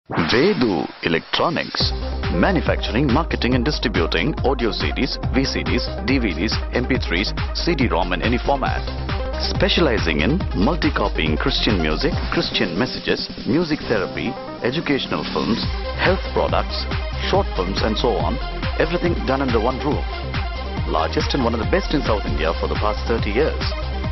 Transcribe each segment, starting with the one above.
Vedu Electronics. Manufacturing, marketing and distributing audio CDs, VCDs, DVDs, MP3s, CD-ROM in any format. Specializing in multi-copying Christian music, Christian messages, music therapy, educational films, health products, short films and so on. Everything done under one roof. Largest and one of the best in South India for the past 30 years.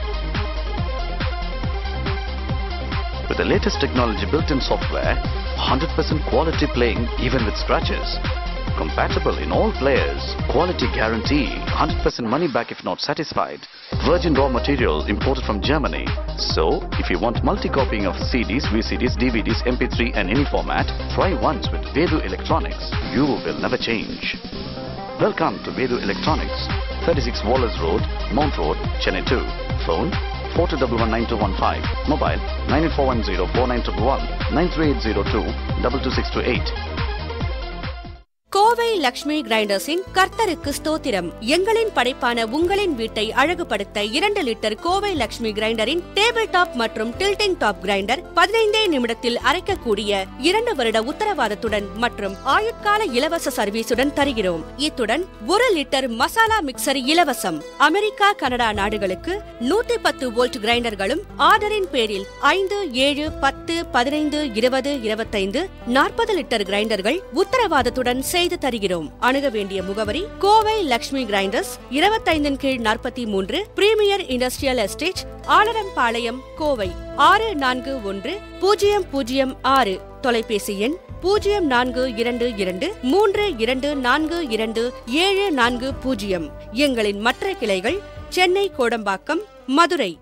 With the latest technology built-in software, 100% quality playing even with scratches. Compatible in all players. Quality guarantee. 100% money back if not satisfied. Virgin raw material imported from Germany. So, if you want multi-copying of CDs, VCDs, DVDs, MP3 and any format, try once with Vedu Electronics. You will never change. Welcome to Vedu Electronics. 36 Wallace Road, Mount Road, Chennai 2. Phone 42119215. Mobile 98410 93802 22628. Kovai Lakshmi கிரைண்டர்ஸின் கர்த்தருக்கு ஸ்தோத்திரம் எங்களின் படைப்பான உங்களின் வீட்டை அழகுபடுத்த இரண்டு litre Kovai Lakshmi கிரைண்டரின் table top மற்றும் tilting top grinder பதினைந்தே நிமிடத்தில் அரைக்கக்கூடிய இரண்டு வருட உத்தரவாதத்துடன் மற்றும் ஆயுட்கால இலவச சர்வீசுடன் தருகிறோம் இத்துடன் ஒரு லிட்டர் மசாலா மிக்சர் இலவசம் அமெரிக்கா கனடா நாடுகளுக்கு நூத்தி பத்து வோல்ட் கிரைண்டர்களும் ஆர்டரின் பேரில் ஐந்து ஏழு பத்து பதினைந்து இருபது இருபத்தைந்து நாற்பது லிட்டர் கிரைண்டர்கள் உத்தரவாதத்துடன் செய்து தருகிறோம் அணுக வேண்டிய முகவரி கோவை லக்ஷ்மி கிரைண்டர்ஸ் இருபத்தைந்தின் கீழ் நாற்பத்தி மூன்று premier industrial estate Alarampalayam Kovai ஆறு நான்கு ஒன்று பூஜ்ஜியம் பூஜ்ஜியம் ஆறு தொலைபேசி எண் பூஜ்ஜியம் நான்கு இரண்டு இரண்டு மூன்று இரண்டு நான்கு இரண்டு ஏழு நான்கு பூஜ்ஜியம் எங்களின் மற்ற கிளைகள் சென்னை கோடம்பாக்கம் மதுரை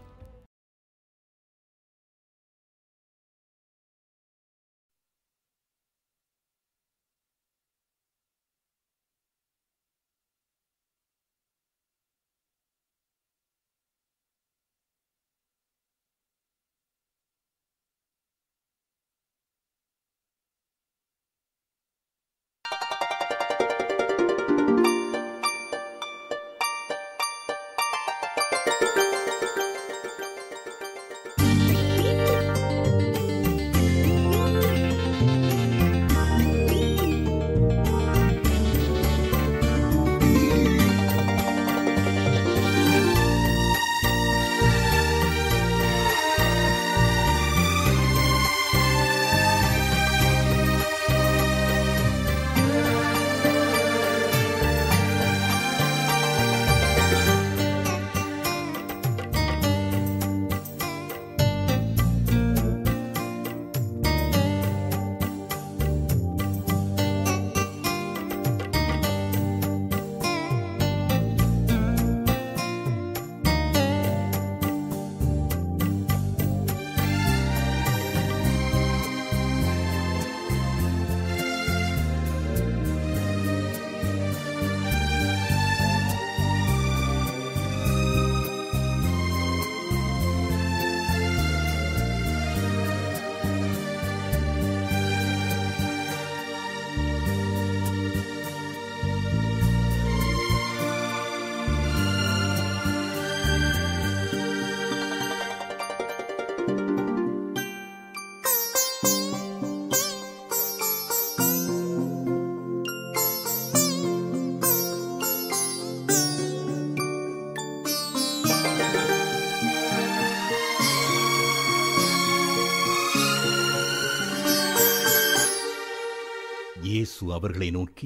இயேசு அவர்களை நோக்கி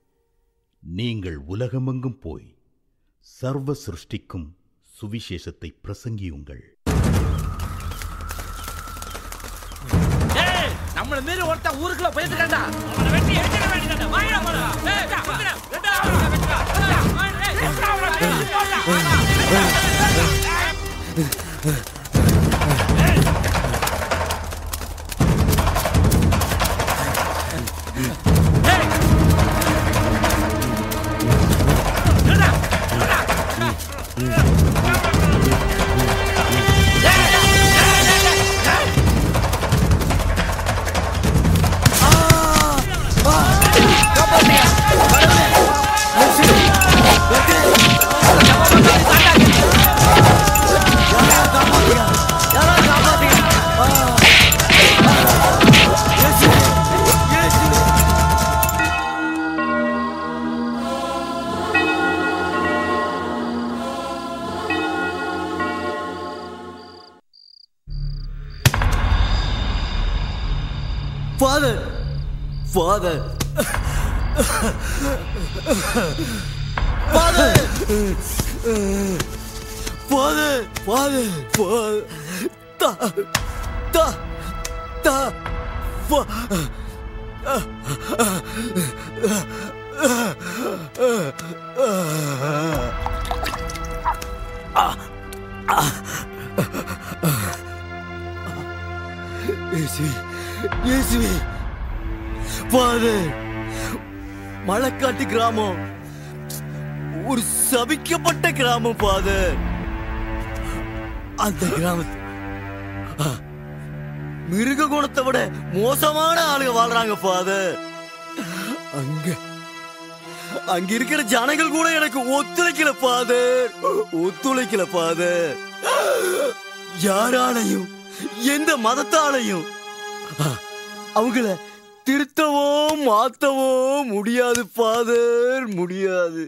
நீங்கள் உலகமெங்கும் போய் சர்வ சிருஷ்டிக்கும் சுவிசேஷத்தை பிரசங்கியுங்கள் ஏய் நம்மள மீறி ஒருத்தன் ஊருக்குள்ள போயிட்டு இருக்கான்டா அவனை வெட்டி எரிச்சிட வேண்டியதானே வாங்கடா போடா ஏய் வந்துடா ரெண்டா வெட்டா Ah! Father father father father father father தா தா தா ஃபா இயேசுவே இயேசுவே ஃபாதர் மலைக்காட்டு கிராமம் ஒரு சபிக்கப்பட்ட கிராமம் ஃபாதர் அந்த கிராமத்து ஆ, மிருக குணத்தை விட மோசமான ஆளுங்க வாழ்றாங்க ஃபாதர் அங்க அங்க இருக்கிற ஜனங்கள் கூட எனக்கு ஒத்துழைக்கல ஃபாதர் ஒத்துழைக்கல ஃபாதர் யாராலையும் எந்த மதத்தாலையும் ஆ, அவங்கள திருத்தவோ மாத்தவோ முடியாது ஃபாதர் முடியாது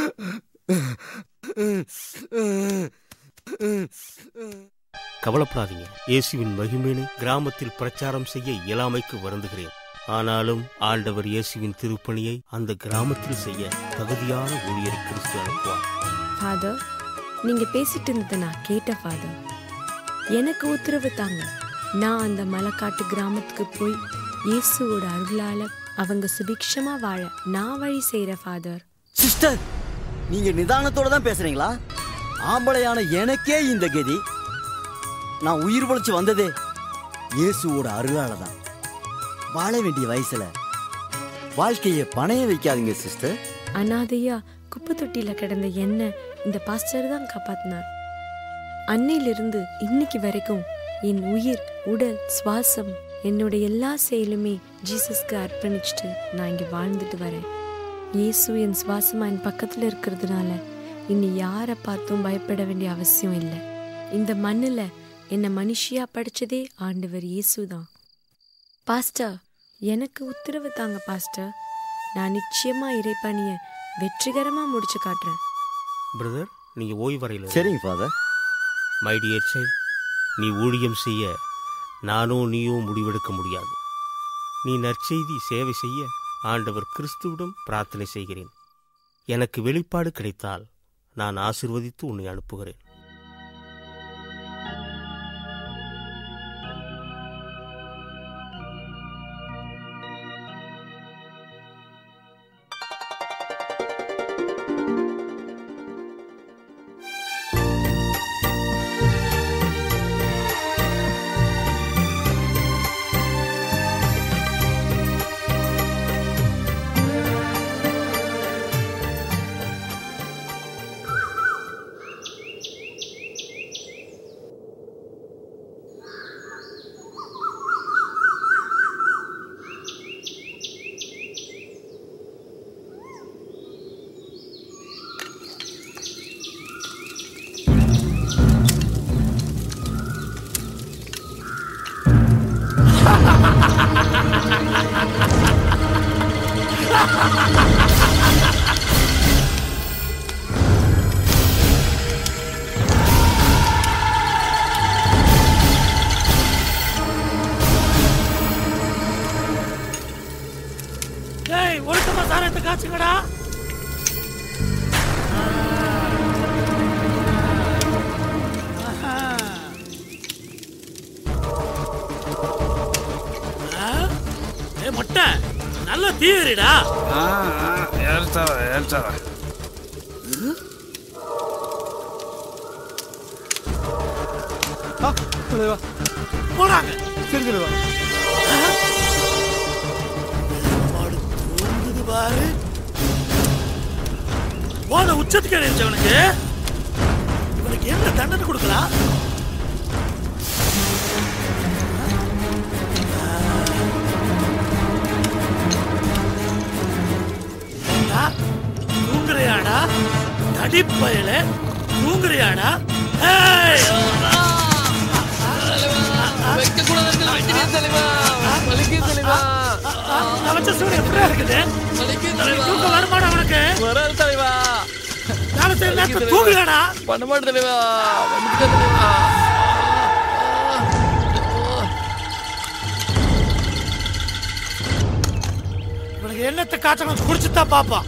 கவலைப்படாதீங்க இயேசுவின் மகிமையினை கிராமத்தில் பிரச்சாரம் செய்ய இயலாமைக்கு வருந்துகிறேன் ஆனாலும் ஆண்டவர் இயேசுவின் திருப்பணியை அந்த கிராமத்தில் செய்ய தகுதியான ஊழியரை கிறிஸ்து அனுப்புவார் ஃபாதர் நீங்க பேசிட்டு இருந்ததை நான் கேட்டேன் ஃபாதர் எனக்கு உத்தரவு தாங்க நான் அந்த மலைக்காட்டு கிராமத்துக்கு போய் இயேசுவோட அருளால அவங்க சுபிக்ஷமா வாழ நான் வழி செய்யறேன் ஃபாதர் சிஸ்டர் நீங்க நிதானத்தோட தான் பேசுறீங்களா ஆம்பளையான எனக்கே இந்த கதி நான் உயிர் பொழைச்சு வந்ததே இயேசுவோட அருளால தான் வாழ வேண்டிய வயசுல வாழ்க்கையை பணைய வைக்காதீங்க சிஸ்டர் அனாதையா குப்பை தொட்டியில கிடந்த என்ன இந்த பாஸ்டர் தான் காப்பாத்தினார் அன்னையிலிருந்து இன்னைக்கு வரைக்கும் என் உயிர் உடல் சுவாசம் என்னோட எல்லா செயலுமே ஜீசஸ்க்கு அர்ப்பணிச்சுட்டு நான் இங்க வாழ்ந்துட்டு வரேன் இயேசு என் சுவாசமா என் பக்கத்துல இருக்கிறதுனால இனி யாரை பார்த்தும் பயப்பட வேண்டிய அவசியம் இல்லை இந்த மண்ணுல என்னை மனுஷியா படிச்சதே ஆண்டவர் இயேசு தான் பாஸ்டர் எனக்கு உத்தரவு தாங்க பாஸ்டர் நான் நிச்சயமா இறைப்பணிய வெற்றிகரமா முடிச்சு காட்டுறேன் பிரதர் நீங்க ஓய்வறையில் சரிங்க ஃபாதர் மை டியர் சைல்ட் நீ ஊழியம் செய்ய நானோ நீயோ முடிவெடுக்க முடியாது நீ நற்செய்தி சேவை செய்ய ஆண்டவர் கிறிஸ்துவிடம் பிரார்த்தனை செய்கிறேன் எனக்கு வெளிப்பாடு கிடைத்தால் நான் ஆசிர்வதித்து உன்னை அனுப்புகிறேன் டேய் ஒழுக்கமா சாரத்தை காய்ச்சுங்கடா ஏ மொட்டை நல்ல தீவிரடா போடாங்க சரி தலைவா மாடு தூங்குது பாரு போத உச்சத்துக்கு அடைஞ்சவனுக்கு இவனுக்கு என்ன தண்டனை கொடுக்கலாம் ஏண்டா, தூங்குறியாடா தடிப்பயல தூங்குறியாடா ஏய்! நான் வச்ச சூடு எப்படிடா இருக்குது தூக்கம் வருமாடா உனக்கு வராது தலைவா நாளை சரி நேரத்தை தூங்குறியாடா பண்ண மாட்டேன் தலைவா வந்துட்டேன் தலைவா என்னத்தை காய்ச்சணும் குடிச்சுதான் பாப்போம்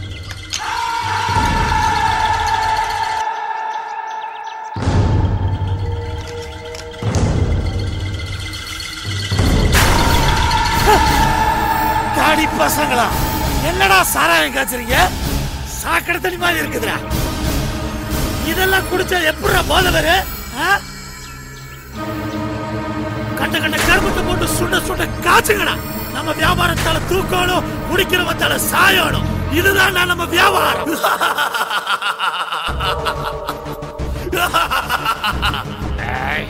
தாடி பசங்களா என்னடா சாராயம் காய்ச்சறீங்க சாக்கடை தண்ணி மாதிரி இருக்குதுடா இதெல்லாம் குடிச்சா எப்படிடா போத வரு ஆ? கண்ட கண்ட கருமத்தை போட்டு சுண்ட சுண்ட காய்ச்சுங்கடா நம்ம வியாபாரத்தால தூக்கணும் குடிக்கிறவத்தால சாயணும் இதுதான் நம்ம வியாபாரம் ஏய்.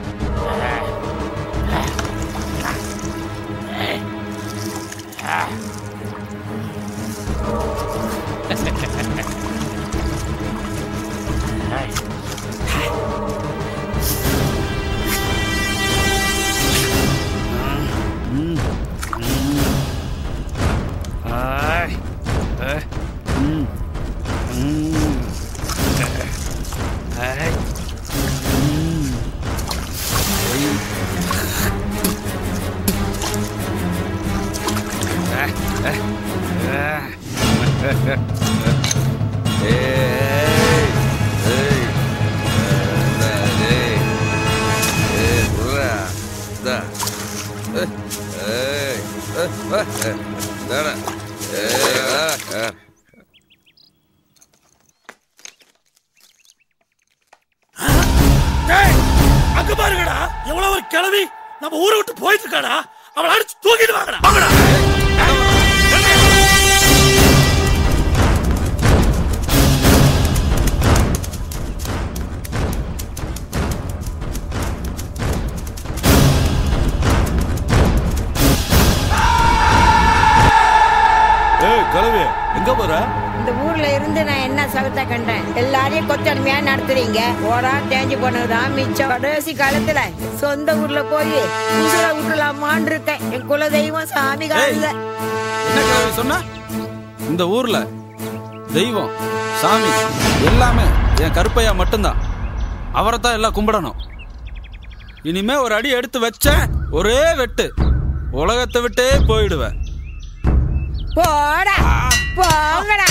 டேய், அங்க பாருங்கடா எவ்வளவு ஒரு கிளவி நம்ம ஊரை விட்டு போயிட்டு இருக்காடா அவளை அடிச்சு தூக்கிட்டு வாங்கடா வாங்கடா ஏய் கலவி எங்க போற இந்த ஊர்ல இருந்து நான் என்ன சகத்தை கண்டேன் எல்லாரையும் கொத்தடிமையா நடத்துறீங்க ஓடா தேஞ்சு போனதுதான் மிச்சம் கடைசி காலத்துல சொந்த ஊர்ல போய் உசுர விட்டுலாமான் இருக்கேன் என் குல தெய்வம் சாமி காலில என்ன கலவி சொன்ன இந்த ஊர்ல தெய்வம் சாமி எல்லாமே என் கருப்பையா மட்டும்தான் அவரை தான் எல்லாம் கும்பிடணும் இனிமே ஒரு அடி எடுத்து வச்சேன் ஒரே வெட்டு உலகத்தை விட்டே போயிடுவேன் போடா போங்கடா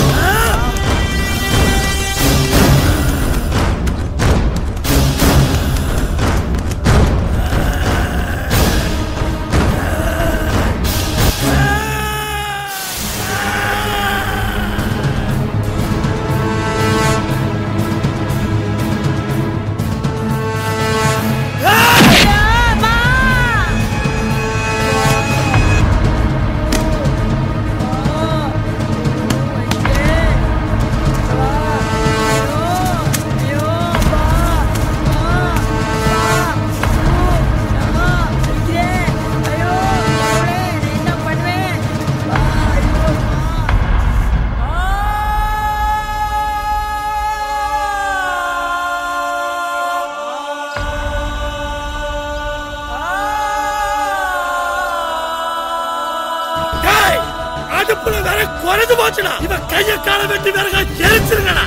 டேய், அடுப்புல வேற குறைஞ்சு போச்சுடா இவன் கைய கால வெட்டி வேற எரிச்சிருங்கடா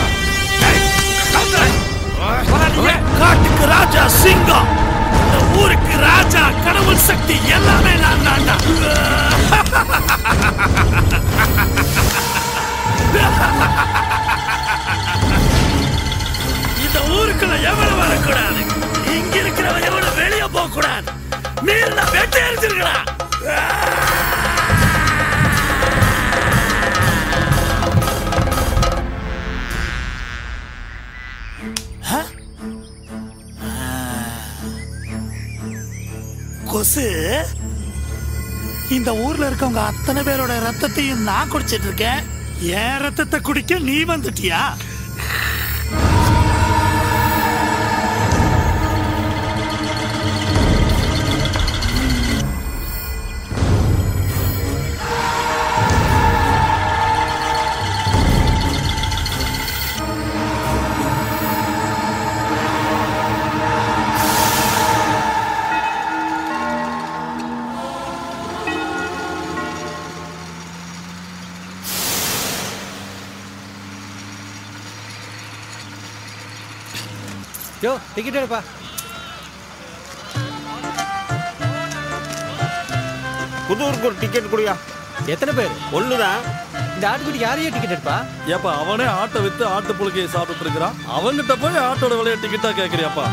காட்டுக்கு ராஜா சிங்கம் இந்த ஊருக்கு ராஜா கடவுள் சக்தி எல்லாமே நான் தான்டா இந்த ஊருக்குள்ள எவனும் வரக்கூடாது இங்க இருக்கிறவன் எவனும் வெளியே போக கூடாது மீறின வெட்டி எரிச்சிருக்கடா கொசு இந்த ஊர்ல இருக்கவங்க அத்தனை பேரோட ரத்தத்தையும் நான் குடிச்சிட்டு இருக்கேன் என் ரத்தத்தை குடிக்க நீ வந்துட்டியா யோ டிக்கெட் எடுப்பா புதூருக்கு ஒரு டிக்கெட் குடியா எத்தனை பேர் ஒண்ணுதான் இந்த ஆட்டுக்குட்டி யாரையே டிக்கெட் எடுப்பா ஏப்பா அவனே ஆட்டை வித்து ஆட்டு புழுக்கையை சாப்பிட்டு இருக்கிறான் அவன்கிட்ட போய் ஆட்டோட விலையை டிக்கெட்டா கேக்குறியாப்பா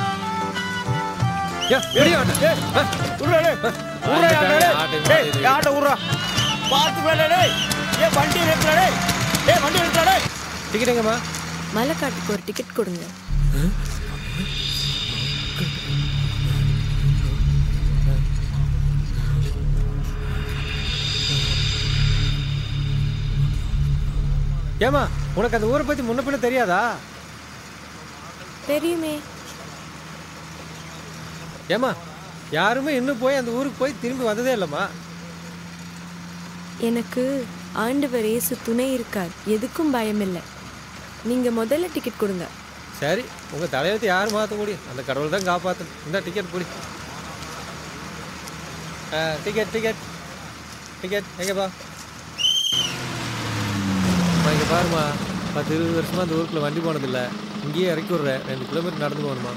ஆட்டோ விட்றா பார்த்து ஏ வண்டி நிறுத்துறா ஏ வண்டி நிறுத்துறா டிக்கெட் எங்கம்மா மலைக்காட்டுக்கு ஒரு டிக்கெட் கொடுங்க ஏமா உனக்கு அந்த ஊரை பத்தி முன்ன பின்ன தெரியாதா தெரியுமே ஏமா யாருமே இன்னும் போய் அந்த ஊருக்கு போய் திரும்பி வந்ததே இல்லைம்மா எனக்கு ஆண்டவர் இயேசு துணை இருக்கார் எதுக்கும் பயமில்லை நீங்க முதல்ல டிக்கெட் கொடுங்க சரி உங்க தலையெழுத்து யார் மாற்ற முடியும் அந்த கடவுள் தான் காப்பாற்றணும் இந்த டிக்கெட் பிடி டிக்கெட் டிக்கெட் டிக்கெட் எங்கப்பா அம்மா இங்கே பாருமா பத்து இருபது வருஷமா அந்த ஊருக்குள்ள வண்டி போனதில்லை இங்கேயே இறக்கி விட்றேன் ரெண்டு கிலோமீட்டர் நடந்து போகணுமா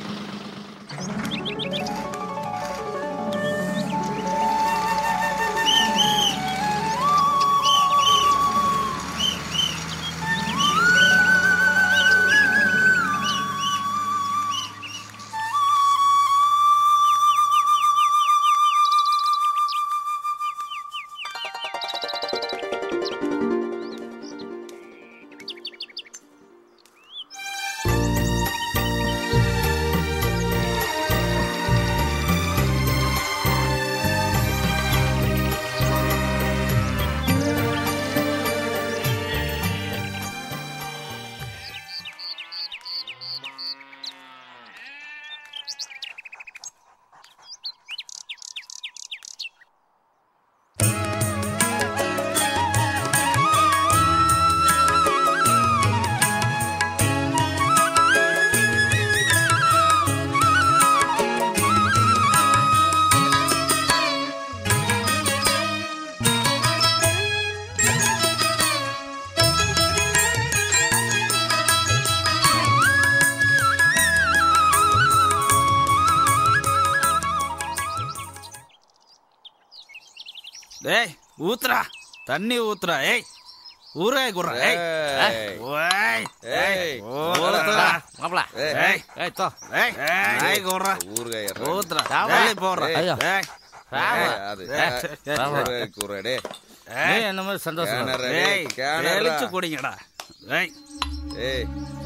டேய் ஊத்துறா தண்ணி ஊத்துறா ஏய் ஊரே குறா ஏய் ஏய். ஓய் ஏய். ஏய் ஊத்துறா மாப்ள ஏய். ஏய் ஏய் தோ ஏய் ஏய் குறா ஊறுகாய் ஏறுறா. ஊத்துறா சாவா. டேய் போறா ஏய். ஏய் ஏய், அது, ஏய், ஏய், ஏய், ஊறுகாய் கூறுடா, டேய். ஏய் என்ன மாதிரி சந்தோஷம் கேனரா, ஏய் டேய், கேனரா. தெளிச்சு குடிங்கடா ஏய் ஏய்.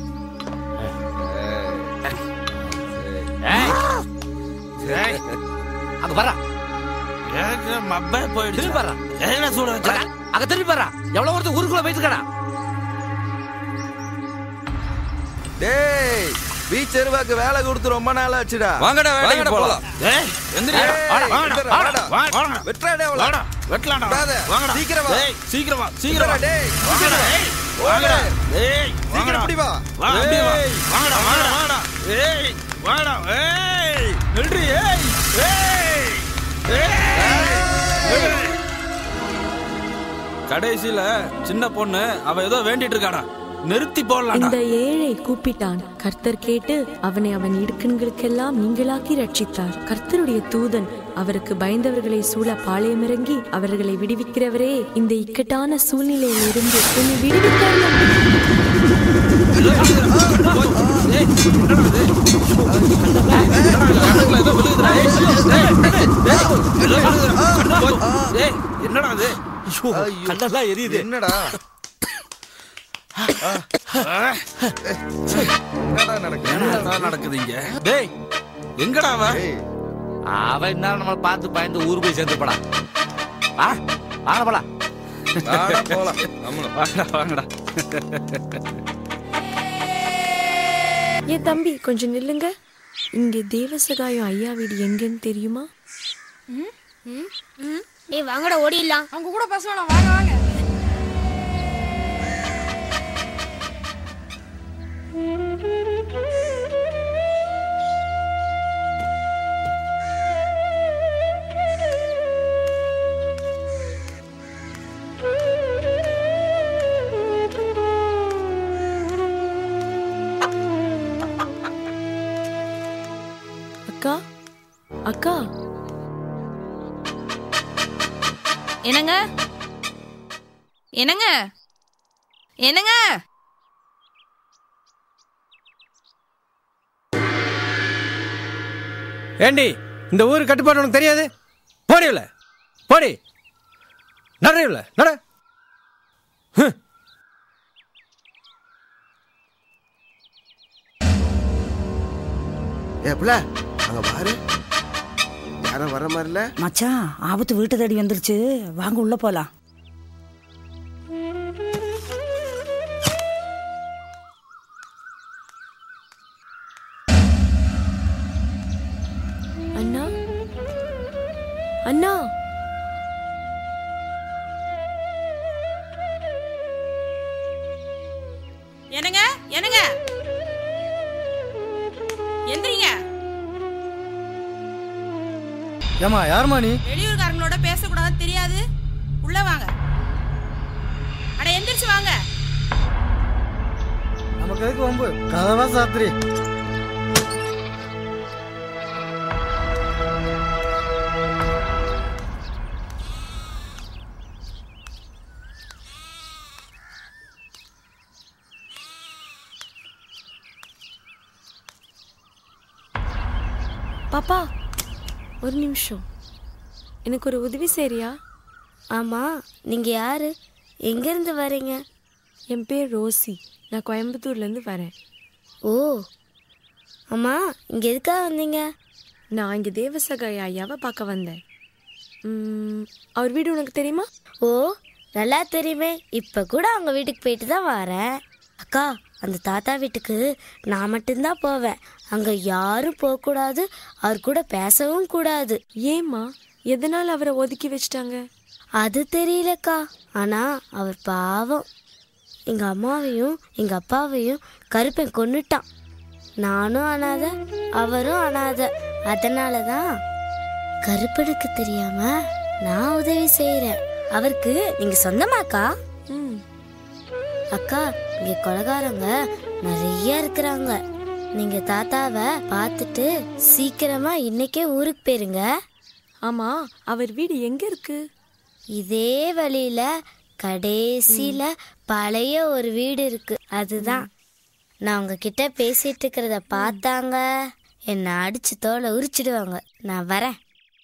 ஏய் ஏய் அங்க பாரா எனக்கு மப்பே போயிடுச்சு திரும்பி பாரா என்ன சூட வச்சா அங்க திரும்பி பாரா எவ்வளவு ஒருத்தர் ஊருக்குள்ள போயிட்டு டேய் பீச் எருவாக்கு வேலை கொடுத்து ரொம்ப நாள் ஆச்சுடா வாங்கடா, வேலைக்கு வாங்கடா, போலாம். ஏய், எந்திரிடா. ஏய், வாடா, வாடா, எந்திரா, வாடா, வாடா. வாடா. வெட்டுறா, டேய், அவளை. வாடா, வெட்டலாம்டா. விடாத. வாங்கடா. சீக்கிரம் வா. ஏய், சீக்கிரம் வா, சீக்கிரம் வா. விட்டுறா, டேய். வாங்கடா, ஏய், வாங்கடா. ஏய், சீக்கிரம் வாங்கடா. இப்படி வா. வா, அப்படியே வா. ஏய். வாங்கடா, வாங்கடா, வாங்கடா. ஏய், வாடா, ஏய், நில்றி, ஏய், ஏய், ஏய், ஏய். கடைசியில சின்ன பொண்ணு அவ ஏதோ வேண்டிட்டு இருக்காடா நிறுத்தி போடலாம்டா இந்த ஏழை கூப்பிட்டான் கர்த்தர் கேட்டு அவனை அவன் இடுக்கண்களுக்கெல்லாம் நீங்களாக்கி ரட்சித்தார் கர்த்தருடைய தூதன் அவருக்கு பயந்தவர்களை சூழ பாளையமிறங்கி அவர்களை விடுவிக்கிறவரே இந்த இக்கட்டான சூழ்நிலையில் இருந்து உன்னை விடுவித்தார் ஏய், என்னடா அது கண்ணெல்லாம் எரியுது என்னடா என்னடா நடக்குது என்னடா நடக்குது இங்க டேய் எங்கடா அவ அவன் என்ன நம்மள பார்த்து பயந்து ஊர் போய் சேர்ந்து போடா ஆ வாங்க போலாம் வாடா, போலாம் நம்மளும் வாங்கடா வாங்கடா ஏ தம்பி கொஞ்சம் நில்லுங்க இங்கே தேவசகாயம் ஐயா வீடு எங்கன்னு தெரியுமா ஏய் வாங்கடா ஓடிடலாம் அவங்க கூட பேச வேணாம் வாங்க வாங்க அக்கா அக்கா என்னங்க என்னங்க என்னங்க ஏண்டி இந்த ஊர் கட்டுப்பாடு உனக்கு தெரியாது போடியில போடி நடையில நட ஹம். ஏப்ல அங்க பாரு யாரும் வர மாதிரி இல்ல மச்சான் ஆபத்து வீட்டு தேடி வந்துருச்சு வாங்க உள்ள போலாம் அண்ணா அண்ணா என்னங்க என்னங்க எந்திரிங்க ஏமா யாருமா நீ வெளியூர்காரங்களோட பேசக்கூடாது தெரியாது உள்ள வாங்க அட எந்திரிச்சு வாங்க நமக்கு எதுக்கு வம்பு கதவா சாத்திரி பாப்பா ஒரு நிமிஷம் எனக்கு ஒரு உதவி செய்றியா ஆமாம் நீங்கள் யார் எங்கேருந்து வரீங்க என் பேர் ரோசி நான் கோயம்புத்தூர்லேருந்து வரேன் ஓ அம்மா இங்கே எதுக்காக வந்தீங்க நான் இங்கே தேவசகாய ஐயாவை பார்க்க வந்தேன் ம், அவர் வீடு உனக்கு தெரியுமா ஓ நல்லா தெரியுமே இப்போ கூட அவங்க வீட்டுக்கு போயிட்டு தான் வரேன் அக்கா அந்த தாத்தா வீட்டுக்கு நான் மட்டும்தான் போவேன் அங்கே யாரும் போகக்கூடாது அவர் கூட பேசவும் கூடாது ஏம்மா எதனால் அவரை ஒதுக்கி வச்சிட்டாங்க அது தெரியலக்கா ஆனால் அவர் பாவம் எங்கள் அம்மாவையும் எங்கள் அப்பாவையும் கருப்பன் கொன்னுட்டான் நானும் அனாதை அவரும் அனாதை அதனால தான் கருப்பனுக்கு தெரியாம நான் உதவி செய்கிறேன் அவருக்கு நீங்க சொந்தமாக்கா அக்கா இங்க கொலகாரங்க நிறைய இருக்கிறாங்க நீங்க தாத்தாவை பார்த்துட்டு சீக்கிரமா இன்னைக்கே ஊருக்கு போயிருங்க ஆமா அவர் வீடு எங்க இருக்கு இதே வழியில கடைசியில பழைய ஒரு வீடு இருக்கு அதுதான் நான் உங்ககிட்ட பேசிட்டு இருக்கிறத பார்த்தாங்க என்னை அடிச்சு தோலை உரிச்சிடுவாங்க நான் வரேன்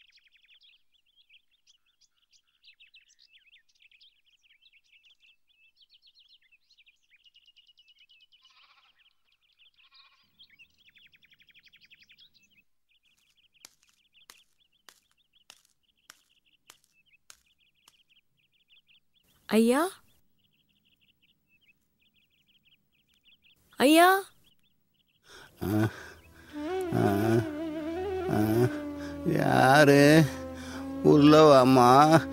ஐயா ஐயா யாரு உள்ள வாம்மா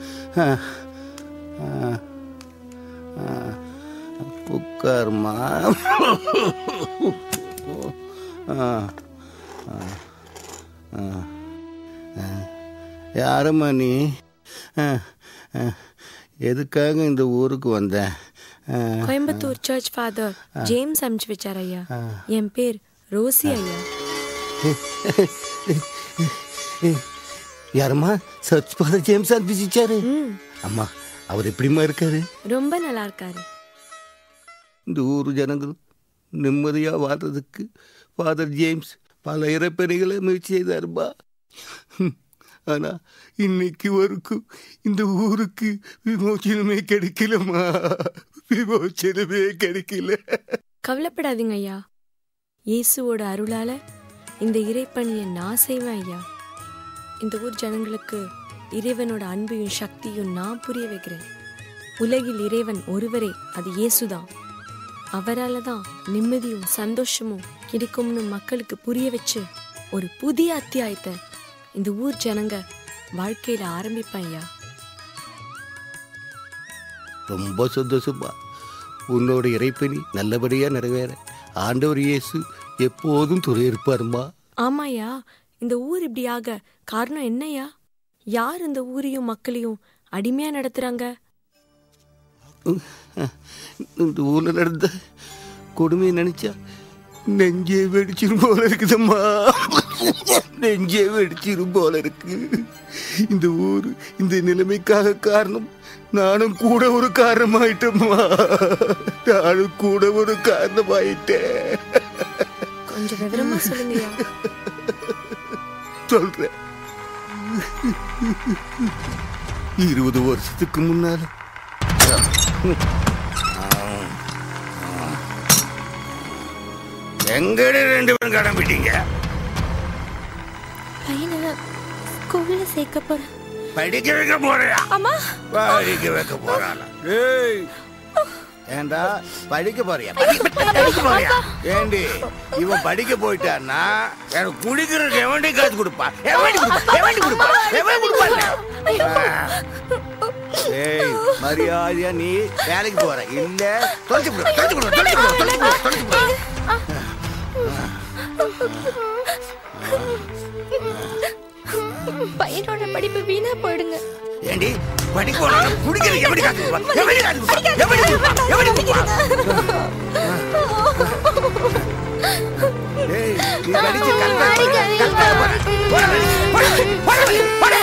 உட்காருமா யாரும்மா நீ எதுக்காக இந்த ஊருக்கு வந்த கோயம்புத்தூர் சர்ச் ஃபாதர் ஜேம்ஸ் அனுப்பிச்சு வச்சார் ஐயா என் பேர் ரோசி ஐயா யாரும்மா சர்ச் ஃபாதர் ஜேம்ஸ் அனுப்பிச்சிச்சாரு அம்மா அவர் எப்படிம்மா இருக்காரு ரொம்ப நல்லா இருக்காரு இந்த ஊர் ஜனங்கள் நிம்மதியாக வாழ்றதுக்கு ஃபாதர் ஜேம்ஸ் பல இறப்பணிகளை முயற்சி செய்தாருப்பா ஆனா இன்னைக்கு வரைக்கும் இந்த ஊருக்கு விமோச்சனமே கிடைக்கலம்மா விமோச்சனமே கிடைக்கல கவலைப்படாதீங்க ஐயா இயேசுவோட அருளால இந்த இறைப்பணியை நான் செய்வேன் ஐயா இந்த ஊர் ஜனங்களுக்கு இறைவனோட அன்பையும் சக்தியும் நான் புரிய வைக்கிறேன் உலகில் இறைவன் ஒருவரே அது இயேசுதான் அவரால தான் நிம்மதியும் சந்தோஷமும் கிடைக்கும்னு மக்களுக்கு புரிய வச்சு ஒரு புதிய அத்தியாயத்தை இந்த ஊர் ஜனங்க வாழ்க்கையில ஆரம்பிப்பேன் ஐயா ரொம்ப சந்தோஷமா உன்னோட இறைப்பணி நல்லபடியா நிறைவேற ஆண்டவர் இயேசு எப்போதும் துணை இருப்பாருமா ஆமாயா இந்த ஊர் இப்படி ஆக காரணம் என்னையா யார் இந்த ஊரையும் மக்களையும் அடிமையா நடத்துறாங்க இந்த ஊர்ல நடந்த கொடுமையை நினைச்சா நெஞ்சே வெடிச்சிரும் போல இருக்குதம்மா நெஞ்சே வெடிச்சிரும் போல இருக்கு இந்த ஊர் இந்த நிலைமைக்காக காரணம் நானும் கூட ஒரு காரணமாயிட்டேம்மா நானும் கூட ஒரு காரணமாயிட்டேன் கொஞ்சம் விவரமா சொல்லுங்கய்யா சொல்றேன் இருபது வருஷத்துக்கு முன்னால எங்கடி ரெண்டு பேரும் கிளம்பிட்டீங்க பையனை ஸ்கூல்ல சேர்க்க போறேன் படிக்க வைக்க போறியா அம்மா படிக்க வைக்க போறாளா ஏய் ஏண்டா படிக்க போறியா படிக்க போறியா ஏண்டி இவன் படிக்க போயிட்டான்னா எனக்கு குடிக்கிறதுக்கு எவன்டி காசு கொடுப்பா எவன்டி கொடுப்பா எவன்டி கொடுப்பா எவன் கொடுப்பா ஏய் மரியாதையா நீ வேலைக்கு போற இல்ல தொலைச்சு விடு தொலைச்சு விடு தொலைச்சு விடு தொலைச்சு விடு தொலைச்சு விடு பையனோட படிப்பு வீணா போயிடுங்க ஏண்டி படிக்க போனா குடிக்கிறதுக்கு எவன்டி காசு கொடுப்பா எவன்டி காசு கொடுப்பா எவன்டி கொடுப்பா எவன்டி கொடுப்பா ஏய் நீ படிச்சு கல்வி கல்வி போற போற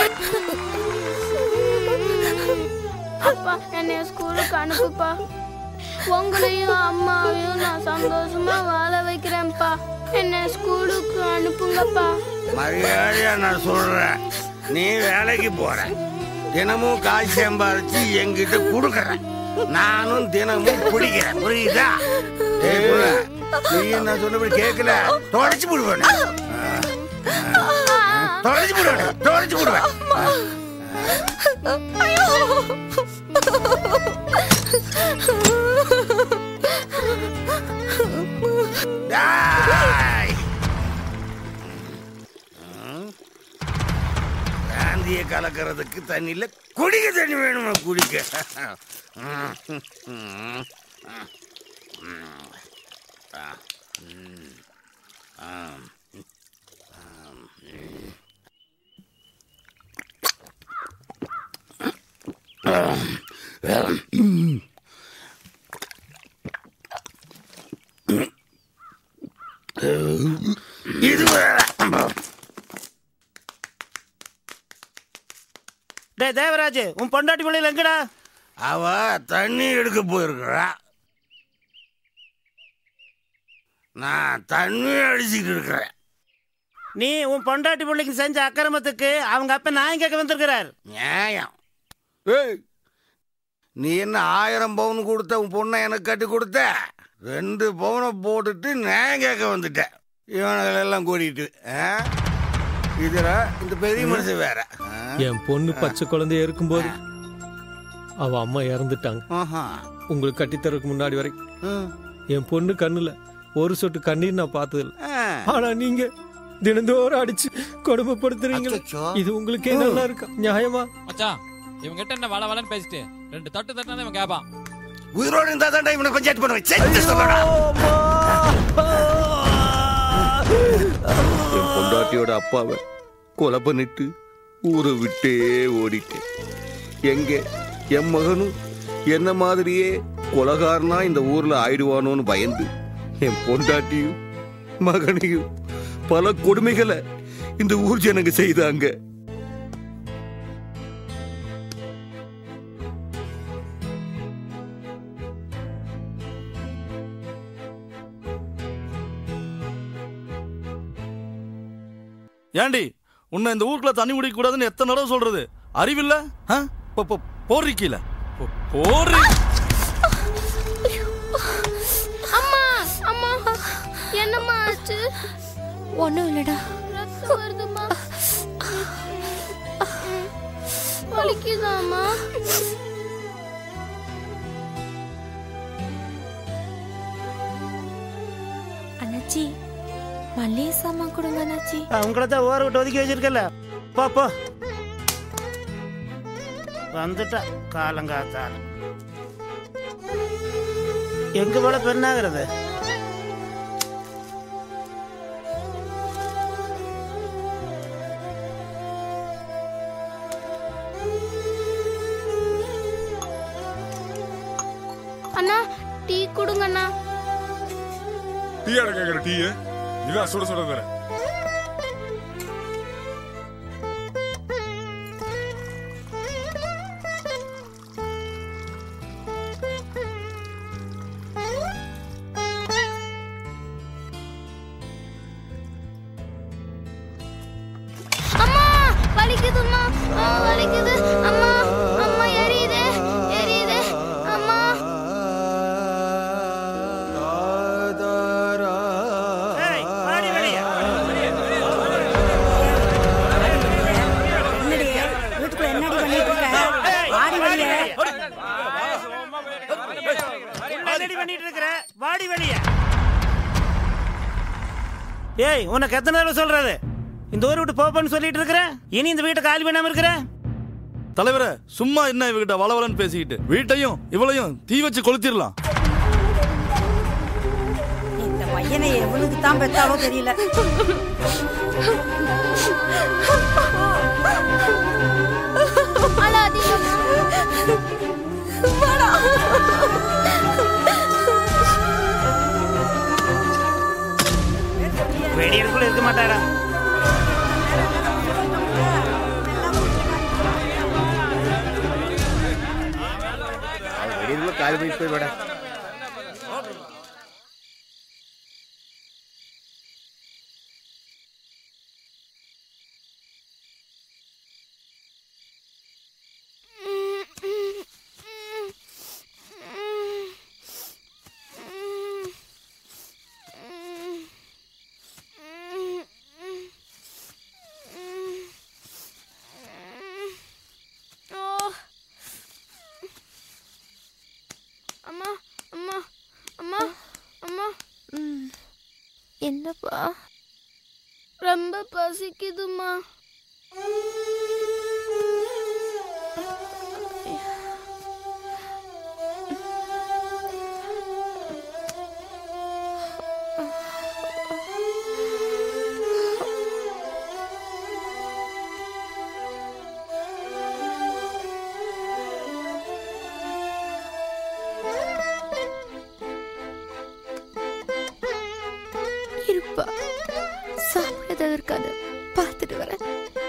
அப்பா என்னைய ஸ்கூலுக்கு அனுப்புப்பா உங்களையும் அம்மாவையும் நான் சந்தோஷமா வாழ வைக்கிறேன்ப்பா என்னை ஸ்கூலுக்கு அனுப்புங்கப்பா மரியாதையா நான் சொல்றேன் நீ வேலைக்கு போற தினமும் காசு சம்பாரிச்சு என்கிட்ட கொடுக்கற நானும் தினமும் பிடிக்கிறேன் புரியுதா ஏய் புள்ள, நீயும் நான் சொன்னபடி கேட்கல தொடச்சு விடுவேன் தொடச்சு விடுவேன் தொடச்சு விடுவேன் டேய். ம். காந்தியை கலக்கிறதுக்கு தண்ணியில் குடிக்க தண்ணி வேணுமா குடிக்க ம். ம். ம். ஆ. ம். ஆம். ஆம். ம். இது டேய் தேவராஜ் உன் பொண்டாட்டி பிள்ளைல எங்கடா அவ தண்ணி எடுக்க போயிருக்கிறா நான் தண்ணி அடிச்சுட்டு இருக்கிறேன் நீ உன் பொண்டாட்டி பிள்ளைக்கு செஞ்ச அக்கிரமத்துக்கு அவங்க அப்பா நான் கேட்க வந்திருக்கிறார் நியாயம் ஏய் நீ என்ன ஆயிரம் பவுன் கொடுத்த உன் பொண்ணை எனக்கு கட்டி கொடுத்த ரெண்டு பவுனை போட்டுட்டு நியாயம் கேட்க வந்துட்டேன் இவனுங்களெல்லாம் கூட்டிட்டு ஆ? இதுல இந்த பெரிய மனுஷன் வேற ஆ? என் பொண்ணு பச்சை குழந்தைய இருக்கும்போது அவ அம்மா இறந்துட்டாங்க ஆஹா. உங்களுக்கு கட்டித்தரக்கு முன்னாடி வரைக்கும் ம். என் பொண்ணு கண்ணுல ஒரு சொட்டு கண்ணீர் நான் பார்த்ததில்ல ஆ. ஆனா நீங்க தினந்தோறும் அடிச்சு கொடுமைப்படுத்துறீங்களே இது உங்களுக்கே நல்லா இருக்கா நியாயமா மச்சான் இவங்க கிட்ட என்ன வள வளன்னு பேசிட்டு ரெண்டு தட்டு தட்டினா இவன் கேப்பான் உயிரோடு இருந்தா தான் இவனை கொஞ்சம் பண்ணுவேன் செத்து சொல்லடா என் பொண்டாட்டியோட அப்பாவை கொலை பண்ணிட்டு ஊரை விட்டே ஓடிட்டேன் எங்க என் மகனும் என்ன மாதிரியே கொலகாரனா இந்த ஊர்ல ஆயிடுவானோன்னு பயந்து என் பொண்டாட்டியும் மகனையும் பல கொடுமைகளை இந்த ஊர் ஜனங்க செய்தாங்க ஏண்டி உன்னை இந்த ஊருக்குள்ள தண்ணி குடிக்க கூடாதுன்னு எத்தனை தடவை சொல்றது அறிவில்ல ஆ? போ- போ- போடுறி கீழே போ- போடுறி அம்மா அம்மா என்னம்மா ஆச்சு ஒன்றும் இல்லடா ரத்தம் வருதுமா வலிக்குதாம்மா அண்ணாச்சி மல்லிகை சாமான் கொடுங்க அண்ணாச்சி உங்களை தான் ஓர விட்டு ஒதுக்கி வச்சிருக்கல போ போ வந்துட்டா காலங்காத்தால எங்க போல பெண்ணாகிறது அண்ணா டீ கொடுங்க அண்ணா டீ கேட்குற டீ இதான் சுட சுட தரேன் வாடி வெளிய ஏய் உனக்கு எத்தனை தடவை சொல்றது இந்த ஊரை விட்டு போப்பன்னு சொல்லிட்டு இருக்கிற இனி இந்த வீட்டை காலி பண்ணாம இருக்கிற தலைவரே சும்மா என்ன இவகிட்ட வளவலன்னு பேசிக்கிட்டு வீட்டையும் இவளையும் தீ வச்சு கொளுத்திடலாம் இந்த பையனை எவனுக்கு தான் பெத்தாலோ தெரியல வெடியலுக்குள்ள இருக்க மாட்டாடா வெடியுள்ள காலி பண்ணி போய் விட ஓ அம்மா அம்மா அம்மா அம்மா என்னப்பா ரொம்ப பசிக்குதுமா இருப்பா சாப்பிட ஏதாவது இருக்காது பார்த்துட்டு வரேன்